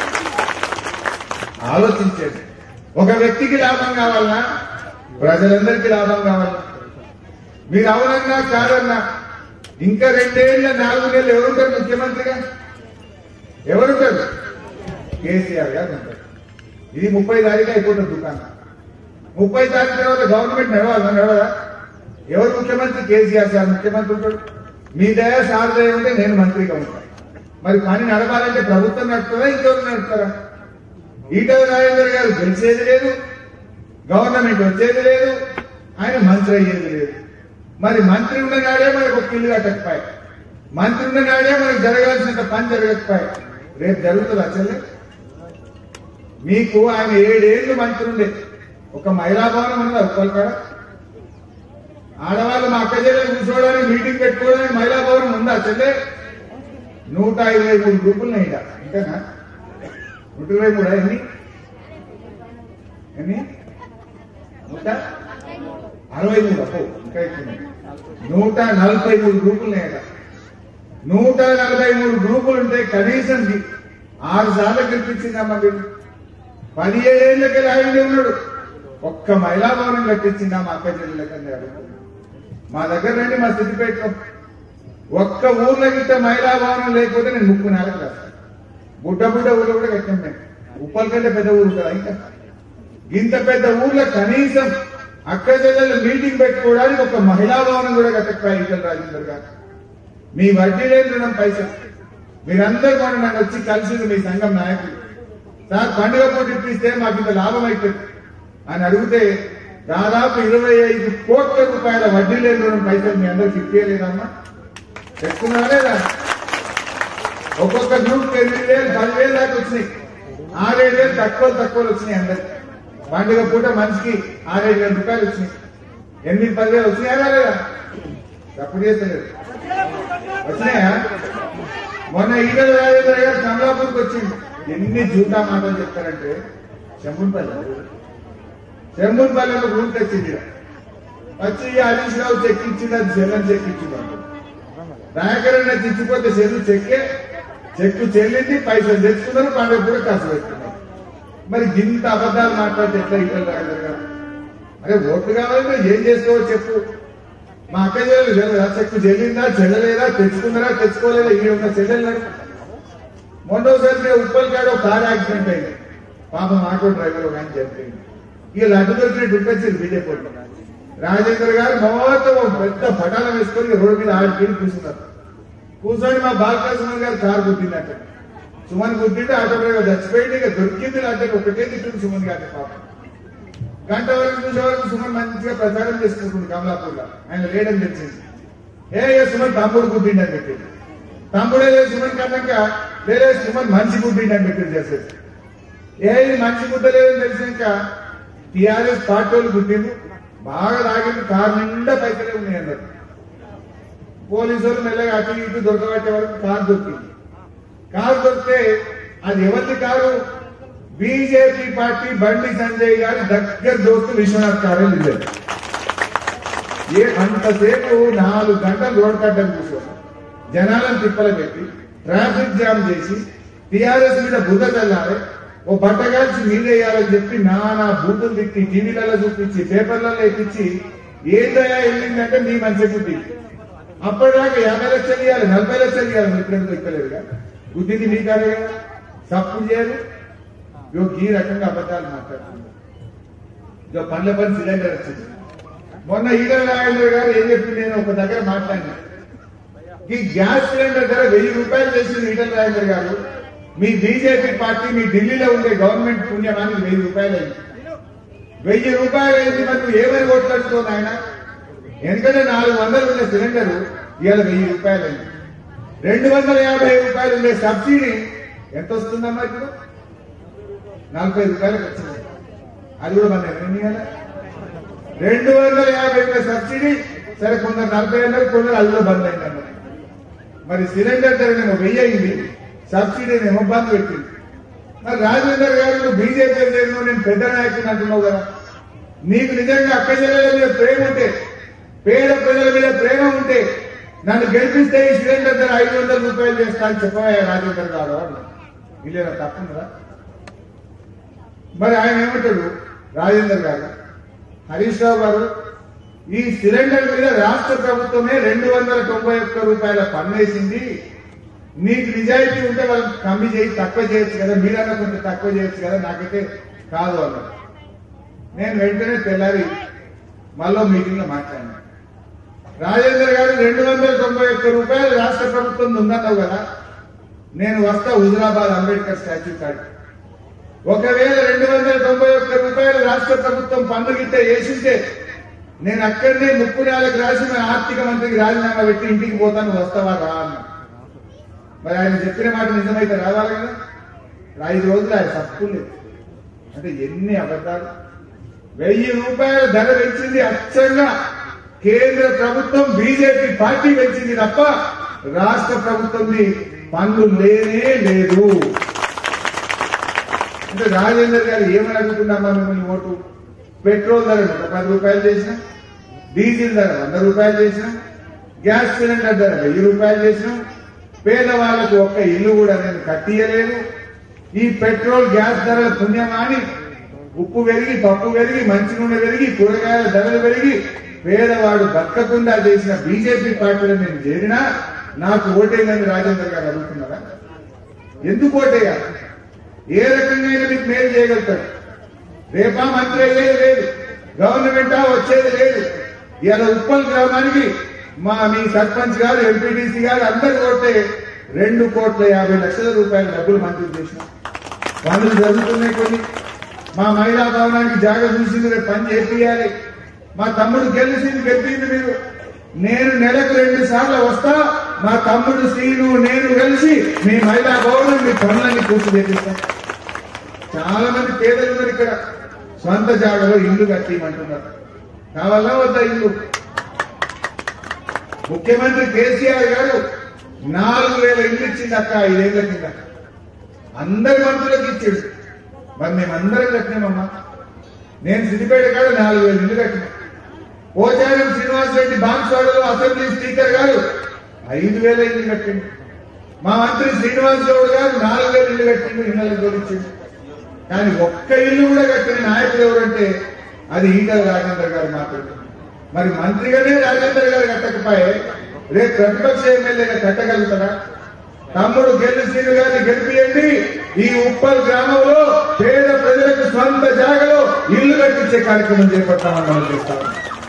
ఆలోచించండి ఒక వ్యక్తికి లాభం కావాలన్నా ప్రజలందరికీ లాభం కావాలన్నా మీరు అవునన్నా కాదన్నా ఇంకా రెండేళ్ల నాలుగు నెలలు ఎవరుంటారు ముఖ్యమంత్రిగా ఎవరుంటారు కేసీఆర్ గారు ఉంటారు ఇది ముప్పై తారీఖు అయిపోతుంది దుకాణం ముప్పై తారీఖు తర్వాత గవర్నమెంట్ నడవాలా నడవదా ఎవరు ముఖ్యమంత్రి కేసీఆర్ సార్ ముఖ్యమంత్రి ఉంటాడు మీ దయ సార్ దయ ఉంటే నేను మంత్రిగా ఉంటాను మరి పని నడవాలంటే ప్రభుత్వం నడుపుతుందా ఇంకెవరు నడుపుతారా ఈటల రాజేందర్ గారు గెలిచేది లేదు గవర్నమెంట్ వచ్చేది లేదు ఆయన మంత్రి అయ్యేది లేదు మరి మంత్రి ఉన్ననాడే మనకు ఒక ఇల్లు కట్టకపోయి మంత్రి ఉన్ననాడే మనకు జరగాల్సినంత పని జరగకపోయి రేపు జరుగుతుంది అసలే మీకు ఆయన ఏడేళ్లు మంత్రి ఉండే ఒక మహిళా భవనం ఉన్నదా ఒక్కరికాడ ఆడవాళ్ళు మా అక్క చెల్లెలు కూర్చోవడానికి మీటింగ్ పెట్టుకోవడానికి మహిళా భవనం ఉందా చెల్లె నూట ఇరవై మూడు గ్రూపులు ఇంకా ఇంకానా నూట ఇరవై మూడు ఎన్ని ఎన్ని నూట అరవై మూడు అప్పు ఇంకా ఎక్కువ ఉన్నాయి. నూట నలభై మూడు గ్రూపులు ఉన్నాయట నూట నలభై మూడు గ్రూపులు ఉంటే కనీసం ది- ఆరు సార్లు కల్పించిందమ్మా మీరు పదిహేడేళ్లకి ఆయన ఉన్నాడు ఒక్క మహిళా భవనం కట్టించిందా మా అక్క చెల్లెలకి మా దగ్గర రండి మా సిద్దిపేటలో ఒక్క ఊర్లో గిట్ట మహిళా భవనం లేకపోతే నేను ముక్కు నెలకు రాస్తాను బుడ్డ బుడ్డ ఊర్లో కూడా కట్టాం మేము ఉప్పల్ కంటే పెద్ద ఊరు కదా ఇంకా ఇంత పెద్ద ఊర్లో కనీసం అక్క చెల్లెలు మీటింగ్ పెట్టుకోవడానికి ఒక మహిళా భవనం కూడా కట్టకపోయి ఈటల రాజేందర్ గారు మీ వడ్డీ లేని రుణం పైసలు మీరందరూ కూడా నన్ను వచ్చి కలిసి మీ సంఘం నాయకులు సార్ పండుగ పూట ఇప్పిస్తే మాకు ఇంత లాభం అవుతుంది అని అడిగితే దాదాపు ఇరవై ఐదు కోట్ల రూపాయల వడ్డీ లేని రుణం పైసలు మీ అందరికి ఇప్పలేదమ్మా చెప్తున్నారా లేదా ఒక్కొక్క గ్రూప్ ఎనిమిది వేలు పదివేలు దాకా వచ్చినాయి ఆరేడు వేలు తక్కువ తక్కువ వచ్చినాయి అందరికి పండుగ పూట మనిషికి ఆరేడు వేల రూపాయలు వచ్చినాయి ఎనిమిది పదివేలు వచ్చినాయా లేదా తప్పుడు చేస్తలేదు వచ్చినాయా మొన్న ఈగల రాజేంద్ర గారు కమలాపూర్కి వచ్చింది ఎన్ని జూటా మాటలు చెప్తారంటే చెంబులపల్లి చెంబులపల్లిలో ఊరికి వచ్చింది ఈడ. వచ్చి హరీష్ రావు చెక్కించింది అది చెల్లని చెక్కించింది నాయకరన్న చిచ్చిపోతే చెల్లు చెక్కే చెక్కు చెల్లింది పైసలు తెచ్చుకున్నారు పండుగ కూడా ఖర్చు పెట్టుకున్నారు మరి ఇంత అబద్ధాలు మాట్లాడితే ఎట్లా ఈగల రాజేంద్ర గారు అరే ఓట్లు కావాలంటే ఏం చేస్తావో చెప్పు మా అక్క చెల్లెలు చెల్లెదా చెక్కు చెల్లిందా చెల్లలేదా తెచ్చుకున్నారా తెచ్చుకోలేదా ఈ ఉన్న చెల్లెలు మొన్నోసారి ఉప్పల్ కాడ ఒక కార్ యాక్సిడెంట్ అయింది పాపం ఆటో డ్రైవర్ ఒక ఆయన చనిపోయింది ఇక లడ్డు దొరికినట్టు ఉరికొచ్చింది బీజేపీ రాజేంద్ర గారు మొత్తం ఒక పెద్ద పటాలం వేసుకొని రోడ్డు మీద ఆడికి కూర్చున్నారు కూర్చొని మా బాలకృష్ణ గారు కారు గుద్దిందట సుమన్ గుద్దింటే ఆటో డ్రైవర్ చచ్చిపోయింది ఇక దొరికింది అంటే ఒకటే తిట్టింది సుమన్ గారి పాపం గంట వరకు చూసే వరకు సుమన్ మంచిగా ప్రచారం చేసుకుంటుంది కమలాపూర్లో ఆయన లేడని తెలిసింది ఏ ఏ సుమన్ తమ్ముడు గుడ్డిండి అని పెట్టింది తమ్ముడే లేదు సుమన్ కన్నాక వేరే సుమన్ మంచి గుడ్డిండి అని పెట్టింది చేసేది ఏ ఇది మంచి గుడ్డ లేదని తెలిసాక టిఆర్ఎస్ పార్టీ వాళ్ళు గుడ్డిండు బాగా తాగింది కారు నిండా పైసలే ఉన్నాయి అన్నారు పోలీసు వాళ్ళు మెల్లగా అటు ఇటు దొరకబట్టే వరకు కారు దొరికింది కారు దొరికితే అది ఎవరిది కారు బీజేపీ పార్టీ బండి సంజయ్ గారి దగ్గర దోస్తు విశ్వనాథ్ కారే లేదు ఏ అంతసేపు నాలుగు గంటలు రోడ్ కట్టని కూర్చొని జనాలను తిప్పలు పెట్టి ట్రాఫిక్ జామ్ చేసి టిఆర్ఎస్ మీద బుద్ధ చల్లాలి ఓ బట్టగాల్చి మీదేయాలని చెప్పి నానా బూతులు తిట్టి టీవీలలో చూపించి పేపర్లలో ఎక్కించి ఏందయ్యా వెళ్ళిందంటే మీ మంచి బుద్ధి అప్పటిదాకా యాభై లక్షలు ఇవ్వాలి నలభై లక్షలు ఇవ్వాలి మీరు ఇప్పుడెందుకు ఇక్కలేదుగా బుద్ధిని మీ కాదే కదా సప్పు చేయాలి ఇగో ఈ రకంగా అబద్ధాలు మాట్లాడుతున్నారు ఇక పండ్ల పని సిలిండర్ వచ్చింది మొన్న ఈగల రాజేంద్ర గారు ఏం చెప్పింది నేను ఒక దగ్గర మాట్లాడినా ఈ గ్యాస్ సిలిండర్ ధర వెయ్యి రూపాయలు చేసింది ఈటల రాజేంద్ర గారు మీ బీజేపీ పార్టీ మీ ఢిల్లీలో ఉండే గవర్నమెంట్ పుణ్యమానికి వెయ్యి రూపాయలు అయింది వెయ్యి రూపాయలు అయింది మరి నువ్వు ఏమని కొట్లాడుకోను ఆయన ఎందుకంటే నాలుగు వందలు ఉండే సిలిండర్ ఇవాళ వెయ్యి రూపాయలు అయింది రెండు వందల యాభై రూపాయలు ఉండే సబ్సిడీ ఎంత వస్తుందమ్మా ఇప్పుడు నలభై రూపాయలకు వచ్చింది అది కూడా మన ఎన్ని కదా రెండు వందల యాభై రూపాయల సబ్సిడీ సరే కొందరు నలభై అన్నారు కొందరు అందులో బంద్ అయింది అన్నారు మరి సిలిండర్ ధర వెయ్యి అయింది సబ్సిడీని ఏమో బంద్ పెట్టింది మరి రాజేందర్ గారు నువ్వు బీజేపీ లేదు నేను పెద్ద నాయకుని అంటున్నావు కదా నీకు నిజంగా అక్క చెల్లెల మీద ప్రేమ ఉంటే పేద ప్రజల మీద ప్రేమ ఉంటే నన్ను గెలిపిస్తే ఈ సిలిండర్ ధర ఐదు వందల రూపాయలు చేస్తా అని చెప్పవా రాజేందర్ గారు అన్నా. ఇల్లేనా తప్పుందా మరి ఆయన ఏమంటాడు రాజేందర్ గారు హరీష్ రావు గారు ఈ సిలిండర్ మీద రాష్ట్ర ప్రభుత్వమే రెండు వందల తొంభై ఒక్క రూపాయల పన్నేసింది నీకు నిజాయితీ ఉంటే వాళ్ళు కమ్మి చేయి తక్కువ చేయొచ్చు కదా మీరన్నా కొంచెం తక్కువ చేయొచ్చు కదా నాకైతే కాదు అన్నారు నేను వెంటనే తెల్లారి మళ్ళీ మీటింగ్ లో మాట్లాడినా రాజేందర్ గారు రెండు వందల తొంభై ఒక్క రూపాయలు రాష్ట్ర ప్రభుత్వం ఉందన్నావు కదా నేను వస్తా హుజరాబాద్ అంబేద్కర్ స్టాచ్యూ కాడికి ఒకవేళ రెండు వందల తొంభై ఒక్క రూపాయలు రాష్ట్ర ప్రభుత్వం పన్ను గిట్ట వేసింటే నేను అక్కడనే ముప్పు నెలలకు రాసి మన ఆర్థిక మంత్రికి రాజీనామా పెట్టి ఇంటికి పోతాను వస్తావా రా అన్న మరి ఆయన చెప్పిన మాట నిజమైతే రావాలి కదా ఐదు రోజులు ఆయన తప్పు లేదు అంటే ఎన్ని అబద్ధాలు వెయ్యి రూపాయల ధర పెంచింది అచ్చంగా కేంద్ర ప్రభుత్వం బీజేపీ పార్టీ పెంచింది తప్ప రాష్ట్ర ప్రభుత్వంది పన్ను లేనే లేదు అంటే రాజేందర్ గారు ఏమని అడుగుతున్నామా మిమ్మల్ని ఓటు పెట్రోల్ ధర నూట పది రూపాయలు చేసిన డీజిల్ ధర వంద రూపాయలు చేసిన గ్యాస్ సిలిండర్ ధర వెయ్యి రూపాయలు చేసిన పేదవాళ్లకు ఒక్క ఇల్లు కూడా నేను కట్టియలేదు ఈ పెట్రోల్ గ్యాస్ ధరల పుణ్యమాని ఉప్పు పెరిగి పప్పు పెరిగి మంచి నూనె పెరిగి కూరగాయల ధరలు పెరిగి పేదవాడు బతకకుండా చేసిన బీజేపీ పార్టీలో నేను చేరినా నాకు ఓటేయని రాజేందర్ గారు అడుగుతున్నారా ఎందుకు ఓటేయాలి ఏ రకంగా అయినా మీకు మేలు చేయగలుగుతారు రేపా మంత్రి అయ్యేది లేదు గవర్నమెంటా వచ్చేది లేదు ఇవాళ ఉప్పల్ గ్రామానికి మా మీ సర్పంచ్ గారు ఎంపీటీసీ గారు అందరు కొట్టే రెండు కోట్ల యాభై లక్షల రూపాయల డబ్బులు మంజూరు చేసిన పనులు జరుగుతున్నాయి కొన్ని మా మహిళా భవనానికి జాగా చూసింది రేపు పని చేపియాలి మా తమ్ముడు గెలిచింది గెలిపింది మీరు నేను నెలకు రెండు సార్లు వస్తా మా తమ్ముడు శ్రీను నేను కలిసి మీ మహిళా భవనం మీ పనులన్నీ పూర్తి చేపిస్తాం చాలా మంది పేదలు ఉన్నారు ఇక్కడ సొంత జాగాలో ఇల్లు కట్టిమంటున్నారు కావాలా వద్దా ఇల్లు ముఖ్యమంత్రి కేసీఆర్ గారు నాలుగు వేల ఇల్లు ఇచ్చింది అక్క ఐదేళ్ల కింద అందరి మంత్రులకు ఇచ్చాడు మరి మేమందరం కట్టినామమ్మా నేను సిద్దిపేట కాడ నాలుగు వేల ఇల్లు కట్టినా పోచారం శ్రీనివాసరెడ్డి బాన్స్వాడలో అసెంబ్లీ స్పీకర్ గారు ఐదు వేల ఇల్లు కట్టిండు మా మంత్రి శ్రీనివాస్ గౌడ్ గారు నాలుగు వేల ఇల్లు కట్టిండు ఇళ్ళకి జోడించిండు కానీ ఒక్క ఇల్లు కూడా కట్టిన నాయకుడు ఎవరంటే అది ఈటల రాజేందర్ గారు మాత్రమే మరి మంత్రిగానే రాజేందర్ గారు కట్టకపోయే రేపు ప్రతిపక్ష ఎమ్మెల్యేగా కట్టగలుగుతారా తమ్ముడు గెల్లి శ్రీను గారిని గెలిపియండి ఈ ఉప్పల్ గ్రామంలో పేద ప్రజలకు స్వంత జాగలో ఇల్లు కట్టించే కార్యక్రమం చేపడతామని మనం చేస్తాం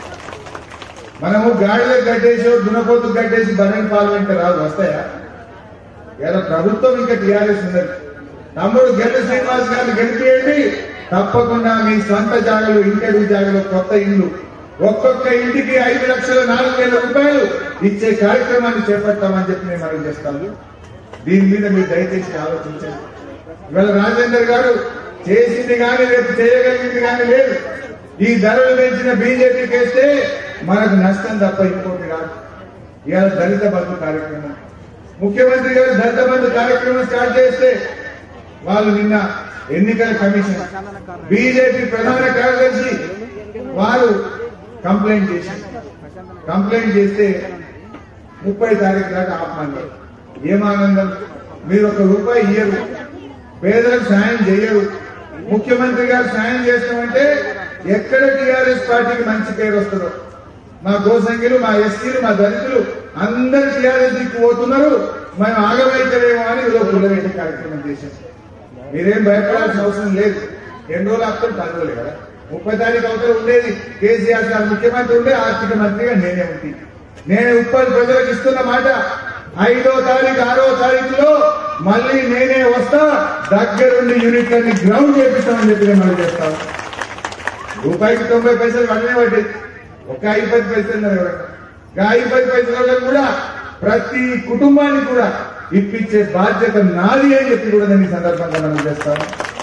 మనము గాడిలకు కట్టేసి దునపోతు కట్టేసి బనని పార్లమెంట్ రాదు వస్తాయా ఇలా ప్రభుత్వం ఇంకా టీఆర్ఎస్ ఉన్నది తమ్ముడు గెల్లి శ్రీనివాస్ గారిని గెలిపియండి తప్పకుండా మీ సొంత జాగలు ఇంటడుగు జాగలో కొత్త ఇల్లు ఒక్కొక్క ఇంటికి ఐదు లక్షల నాలుగు వేల రూపాయలు ఇచ్చే కార్యక్రమాన్ని చేపడతామని చెప్పి నేను మనం చేస్తాను దీని మీద మీరు దయచేసి ఆలోచించండి ఇవాళ రాజేందర్ గారు చేసింది కానీ రేపు చేయగలిగింది కానీ లేదు ఈ ధరలు పెంచిన బీజేపీకి వేస్తే మనకు నష్టం తప్ప ఇంకోటి రాదు ఇవాళ దళిత బంధు కార్యక్రమం ముఖ్యమంత్రి గారు దళిత బంధు కార్యక్రమం స్టార్ట్ చేస్తే వాళ్ళు నిన్న ఎన్నికల కమిషన్ బీజేపీ ప్రధాన కార్యదర్శి వారు కంప్లైంట్ చేశారు కంప్లైంట్ చేస్తే ముప్పై తారీఖు దాకా ఆపమన్నారు ఏం ఆనందం మీరు ఒక రూపాయి ఇయ్యరు పేదలకు సాయం చేయరు ముఖ్యమంత్రి గారు సాయం చేస్తామంటే ఎక్కడ టీఆర్ఎస్ పార్టీకి మంచి పేరు వస్తుందో మా గోసంఖ్యలు మా ఎస్సీలు మా దళితులు అందరు టీఆర్ఎస్ దిక్కు పోతున్నారు మేము ఆగమైతలేమో అని ఏదో పుల్లవేటి కార్యక్రమం చేశాం మీరేం భయపడాల్సిన అవసరం లేదు ఎన్ని రోజులు అప్పుడు పది రోజులే కదా ముప్పై తారీఖు అవతల ఉండేది కేసీఆర్ గారు ముఖ్యమంత్రి ఉండే ఆర్థిక మంత్రిగా నేనే ఉంది నేను ఉప్పల్ ప్రజలకు ఇస్తున్న మాట ఐదో తారీఖు ఆరో తారీఖులో మళ్ళీ నేనే వస్తా దగ్గరుండి యూనిట్లన్నీ గ్రౌండ్ చేపిస్తామని చెప్పి నేను మనం చేస్తాను రూపాయికి తొంభై పైసలు వల్లనే పడ్డాయి ఒక ఐదు పది పైసలు ఉన్నారు ఎవరైనా ఇంకా ఐదు పది పైసలలో కూడా ప్రతి కుటుంబానికి కూడా ఇప్పించే బాధ్యత నాది అని చెప్పి కూడా నేను ఈ సందర్భంగా మనం చేస్తాను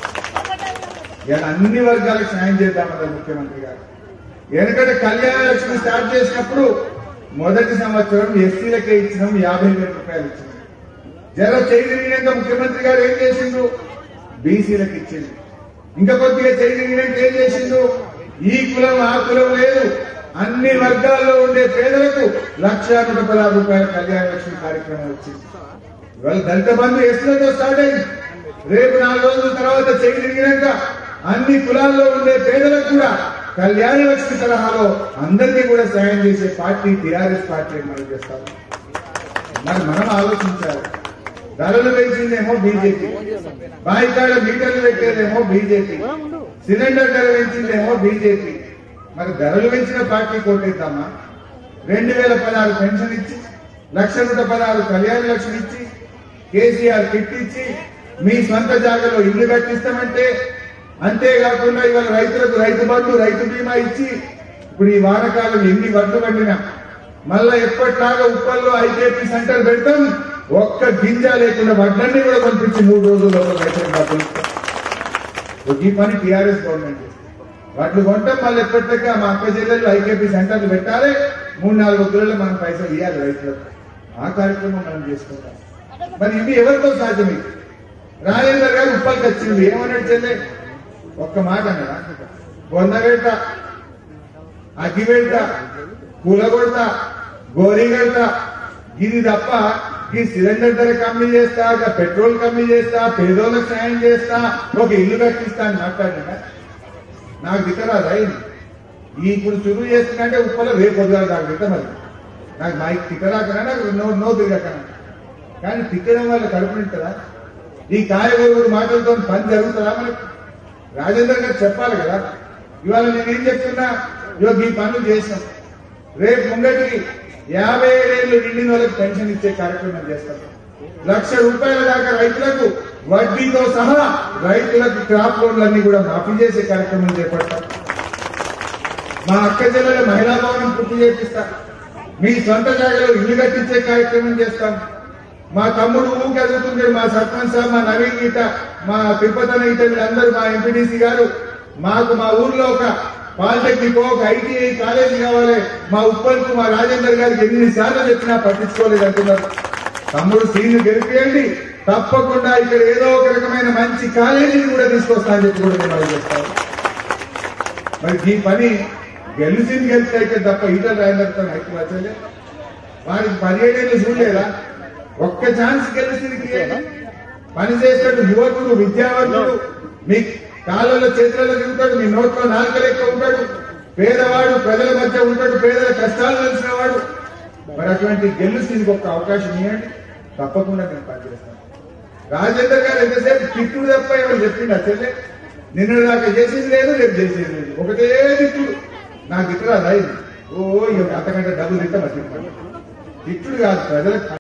ఇలా అన్ని వర్గాలకు సాయం చేద్దామన్నారు ముఖ్యమంత్రి గారు ఎందుకంటే కళ్యాణ లక్ష్మి స్టార్ట్ చేసినప్పుడు మొదటి సంవత్సరం ఎస్సీలకే ఇచ్చినాం యాభై వేల రూపాయలు ఇచ్చినాం జర చేయగలిగినాక ముఖ్యమంత్రి గారు ఏం చేసిండు బీసీలకు ఇచ్చింది ఇంకా కొద్దిగా చేయగలిగినాక ఏం చేసిండు ఈ కులం ఆ కులం లేదు అన్ని వర్గాల్లో ఉండే పేదలకు లక్ష నూట పదహారు రూపాయల కళ్యాణ లక్ష్మి కార్యక్రమం వచ్చింది ఇవాళ దళిత బంధు ఎస్లతో స్టార్ట్ అయింది రేపు నాలుగు రోజుల తర్వాత చేయగలిగినాక అన్ని కులాల్లో ఉండే పేదలకు కూడా కళ్యాణ లక్ష్మి తరహాలో అందరికీ కూడా సాయం చేసే పార్టీ టీఆర్ఎస్ పార్టీ అని మనం చేస్తాం మరి మనం ఆలోచించాలి ధరలు పెంచిందేమో బీజేపీ బాయికాడ మీటర్లు పెట్టేదేమో బీజేపీ సిలిండర్ ధర పెంచిందేమో బీజేపీ మరి ధరలు పెంచిన పార్టీ కోటేద్దామా రెండు వేల పదహారు పెన్షన్ ఇచ్చి లక్ష నూట పదహారు కళ్యాణ లక్ష్మి ఇచ్చి కేసీఆర్ కిట్ ఇచ్చి మీ సొంత జాగాలో ఇల్లు కట్టిస్తామంటే అంతేకాకుండా ఇవాళ రైతులకు రైతు బంధు రైతు బీమా ఇచ్చి ఇప్పుడు ఈ వానకాలం ఎన్ని వడ్లు పండినా మళ్ళా ఎప్పటిలాగా ఉప్పల్లో ఐకేపీ సెంటర్ పెడతాం ఒక్క గింజ లేకుండా వడ్లన్నీ కూడా పంపించి మూడు రోజుల్లో రైతులకు డబ్బులు ఇస్తాం. ఒక ఈ పని టీఆర్ఎస్ గవర్నమెంట్ చేస్తుంది. వాటిని కొంటాం మళ్ళీ ఎప్పటికీ మా అక్క చెల్లెలు ఐకేపీ సెంటర్లు పెట్టాలి మూడు నాలుగు వద్దులలో మనం పైసలు ఇవ్వాలి రైతులకు ఆ కార్యక్రమం మనం చేసుకుంటాం మరి ఇవి ఎవరితో సాధ్యం ఇది రాజేందర్ గారు ఉప్పల్కి వచ్చింది ఏమన్నాడు చెల్లె ఒక్క మాట అన్నాడా బొంద పెడతా అగ్గి పెడతా కూలగొడతా గోరీ కడతా ఇది తప్ప ఈ సిలిండర్ ధర కమ్మీ చేస్తా ఇక పెట్రోల్ కమ్మీ చేస్తా పేదోళ్ళకి సాయం చేస్తా ఒక ఇల్లు కట్టిస్తా అని మాట్లాడినా నాకు దిక్కరాదా ఇది? ఈ ఇప్పుడు చురువు చేస్తున్నట్టే ఉప్పలో రేపు పొద్దుగాల నాకు దిక్క మరి నాకు మా తిక్కరాకనా నాకు నో నో తిరగకనా కానీ తిక్కడం వల్ల కడుపు నింటుందా ఈ కాయగూరు మాటలతో పని జరుగుతుందా మనకి రాజేందర్ గారు చెప్పాలి కదా ఇవాళ నేనేం చెప్తున్నా ఇవాళ ఈ పనులు చేసాం రేపు ముంగటికి యాభై ఏడేళ్ళు నిండిన వాళ్ళకి పెన్షన్ ఇచ్చే కార్యక్రమం చేస్తాం లక్ష రూపాయల దాకా రైతులకు వడ్డీతో సహా రైతులకు క్రాప్ లోన్లన్నీ కూడా మాఫీ చేసే కార్యక్రమం చేపడతాం మా అక్క జిల్లాలో మహిళా భవనం పూర్తి చేపిస్తా మీ సొంత జాగాలో ఇల్లు కట్టించే కార్యక్రమం చేస్తాం మా తమ్ముడు ఊరికి ఎదుగుతుంటాడు మా సర్పంచ్ సాబ్ మా నవీన్ గీత మా తిరుపతి గీత వీళ్ళందరూ మా ఎంపీటీసీ గారు మాకు మా ఊర్లో ఒక పాలిటెక్నిక్ ఒక ఐటీఐ కాలేజీ కావాలి మా ఉప్పల్కు మా రాజేందర్ గారికి ఎన్ని సార్లు చెప్పినా పట్టించుకోలేదు అంటున్నారు తమ్ముడు సీను గెలిపియండి తప్పకుండా ఇక్కడ ఏదో ఒక రకమైన మంచి కాలేజీని కూడా తీసుకొస్తా అని చెప్పి కూడా నేను మనవి చేస్తాను మరి ఈ పని గెలిచింది గెలిచి అయితే తప్ప ఈటల రాజేందర్తో హైకి వచ్చలే వారికి పదిహేడేళ్ళు చూడలేదా ఒక్క ఛాన్స్ గెలిచింది పని చేసేటట్టు యువకుడు విద్యావంతుడు మీ కాళ్ళలో చేతులలో తిరుగుతాడు మీ నోట్లో నాలుక లెక్క ఉంటాడు పేదవాడు ప్రజల మధ్య ఉంటాడు పేదల కష్టాలు తెలిసిన వాడు మరి అటువంటి గెలుస్తుంది ఒక అవకాశం ఇవ్వండి తప్పకుండా నేను పనిచేస్తాను రాజేందర్ గారు ఎంతసేపు తిట్టుడు తప్ప ఎవరు చెప్పిండు అసలే నిన్న దాకా చేసేది లేదు రేపు చేసేది లేదు ఒకటే తిట్టుడు నాకు తిట్టరాదా ఇది ఓ ఇక అంతకంటే డబ్బులు తిట్టమా తిట్టుడు తిట్టుడు కాదు ప్రజలకు